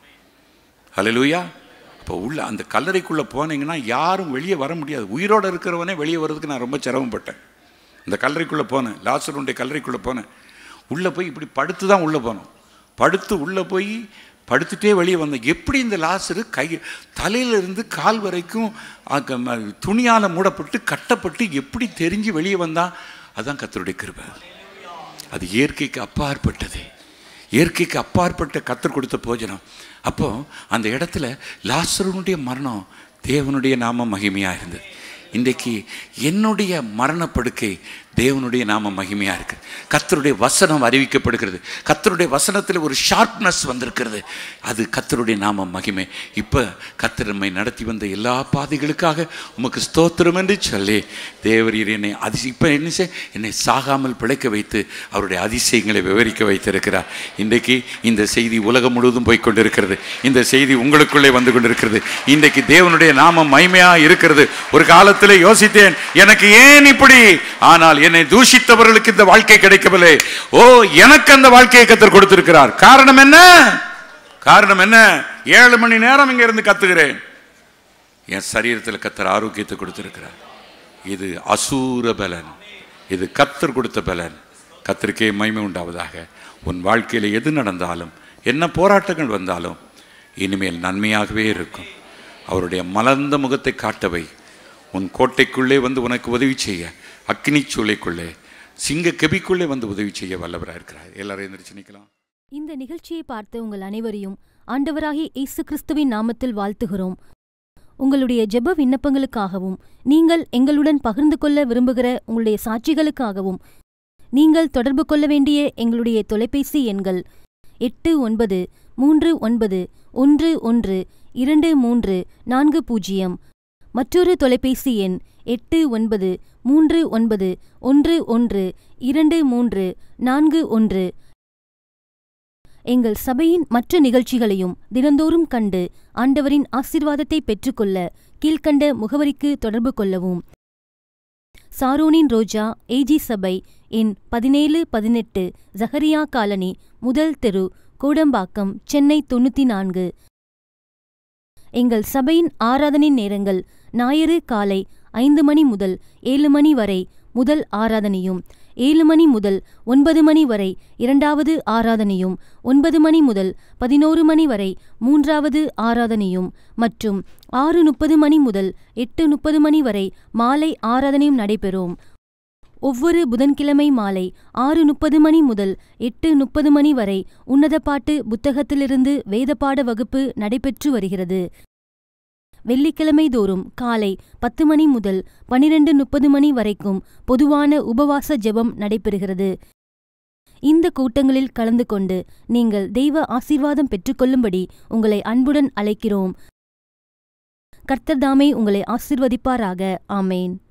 ஹalleluya அப்போ உள்ள அந்த கல்லறைக்குள்ளே போனீங்கன்னா யாரும் வெளியே வர முடியாது உயிரோடு இருக்கிறவனே வெளியே வர்றதுக்கு நான் ரொம்ப சிரமப்பட்டேன் இந்த கல்லறைக்குள்ளே போனேன் லாசருடைய கல்லறைக்குள்ளே போனேன் உள்ளே போய் இப்படி படுத்து தான் உள்ளே போனோம் படுத்து உள்ளே போய் படுத்துட்டே வெளியே வந்தேன் எப்படி இந்த லாசரு கை தலையிலிருந்து கால் வரைக்கும் அங்க ம- துணியால மூடப்பட்டு கட்டப்பட்டு எப்படி தெரிஞ்சு வெளியே வந்தான் அதான் கத்தருடைய கிருபை அது இயற்கைக்கு அப்பாற்பட்டது இயற்கைக்கு அப்பாற்பட்ட கத்தர் கொடுத்த போஜனம் அப்போ அந்த இடத்துல லாசருனுடைய மரணம் தேவனுடைய நாம மகிமையா இருந்தது இன்றைக்கு என்னுடைய மரணப்படுக்கை தேவனுடைய நாம மகிமையா இருக்கு கத்தருடைய வசனம் அறிவிக்கப்படுகிறது கத்தருடைய வசனத்தில் ஒரு ஷார்ப்னஸ் வந்திருக்கிறது அது கத்தருடைய நாம மகிமை இப்போ கத்தர் நம்மை நடத்தி வந்த எல்லா பாதைகளுக்காக உமக்கு ஸ்தோத்திரம் என்று சொல்லி தேவரீர் என்னை அதிசய இப்போ என்ன செய் என்னை சாகாமல் பிழைக்க வைத்து அவருடைய அதிசயங்களை விவரிக்க வைத்திருக்கிறார் இன்றைக்கு இந்த செய்தி உலகம் முழுவதும் போய் கொண்டிருக்கிறது இந்த செய்தி உங்களுக்குள்ளே வந்து கொண்டிருக்கிறது இன்றைக்கு தேவனுடைய நாமம் மகிமையா இருக்கிறது ஒரு காலத்தில் யோசித்தேன் எனக்கு ஏன் இப்படி ஆனால் என்னை தூஷித்தவர்களுக்கு இந்த வாழ்க்கை கிடைக்கவில்லை ஓ எனக்கு அந்த வாழ்க்கையை கத்தர் கொடுத்திருக்கிறார் காரணம் என்ன காரணம் என்ன ஏழு மணி நேரம் இங்க இருந்து கத்துகிறேன் என் சரீரத்தில் கத்தர் ஆரோக்கியத்தை கொடுத்திருக்கிறார் இது அசூர பலன் இது கத்தர் கொடுத்த பலன் கத்தருக்கே மகிமை உண்டாவதாக உன் வாழ்க்கையில் எது நடந்தாலும் என்ன போராட்டங்கள் வந்தாலும் இனிமேல் நன்மையாகவே இருக்கும் அவருடைய மலர்ந்த முகத்தை காட்டவை உன் கோட்டைக்குள்ளே வந்து உனக்கு உதவி செய்ய அக்னி சூளைக்குள்ளே சிங்க கெபிக்குள்ளே வந்து உதவி செய்ய வல்லவராக இருக்கிறார் எல்லாரும் எந்திரிச்சு நிற்கலாம் இந்த நிகழ்ச்சியை பார்த்த உங்கள் அனைவரையும் ஆண்டவராகிய இயேசு கிறிஸ்துவின் நாமத்தில் வாழ்த்துகிறோம் உங்களுடைய ஜெப விண்ணப்பங்களுக்காகவும் நீங்கள் எங்களுடன் பகிர்ந்து கொள்ள விரும்புகிற உங்களுடைய சாட்சிகளுக்காகவும் நீங்கள் தொடர்பு கொள்ள வேண்டிய எங்களுடைய தொலைபேசி எண்கள் எட்டு ஒன்பது மூன்று ஒன்பது ஒன்று ஒன்று இரண்டு மூன்று நான்கு பூஜ்ஜியம் மற்றொரு தொலைபேசி எண் எட்டு ஒன்பது மூன்று ஒன்பது ஒன்று ஒன்று இரண்டு மூன்று நான்கு ஒன்று எங்கள் சபையின் மற்ற நிகழ்ச்சிகளையும் தினந்தோறும் கண்டு ஆண்டவரின் ஆசீர்வாதத்தை பெற்றுக்கொள்ள கீழ்க்கண்ட முகவரிக்கு தொடர்பு கொள்ளவும் சாரோனின் ரோஜா ஏஜி சபை எண் பதினேழு பதினெட்டு ஜஹரியா காலனி முதல் தெரு கோடம்பாக்கம் சென்னை தொண்ணூற்றி நான்கு எங்கள் சபையின் ஆராதனை நேரங்கள் ஞாயிறு காலை ஐந்து மணி முதல் ஏழு மணி வரை முதல் ஆராதனையும் ஏழு மணி முதல் ஒன்பது மணி வரை இரண்டாவது ஆராதனையும் ஒன்பது மணி முதல் பதினோரு மணி வரை மூன்றாவது ஆராதனையும் மற்றும் ஆறு முப்பது மணி முதல் எட்டு முப்பது மணி வரை மாலை ஆராதனையும் நடைபெறும் ஒவ்வொரு புதன்கிழமை மாலை ஆறு முப்பது மணி முதல் எட்டு முப்பது மணி வரை உன்னத பாட்டு புத்தகத்திலிருந்து வேதப்பாட வகுப்பு நடைபெற்று வருகிறது வெள்ளிக்கிழமை தோறும் காலை பத்து மணி முதல் பனிரெண்டு முப்பது மணி வரைக்கும் பொதுவான உபவாச ஜெபம் நடைபெறுகிறது இந்த கூட்டங்களில் கலந்து கொண்டு நீங்கள் தெய்வ ஆசீர்வாதம் பெற்றுக்கொள்ளும்படி உங்களை அன்புடன் அழைக்கிறோம் கர்த்தர் தாமே உங்களை ஆசிர்வதிப்பாராக ஆமேன்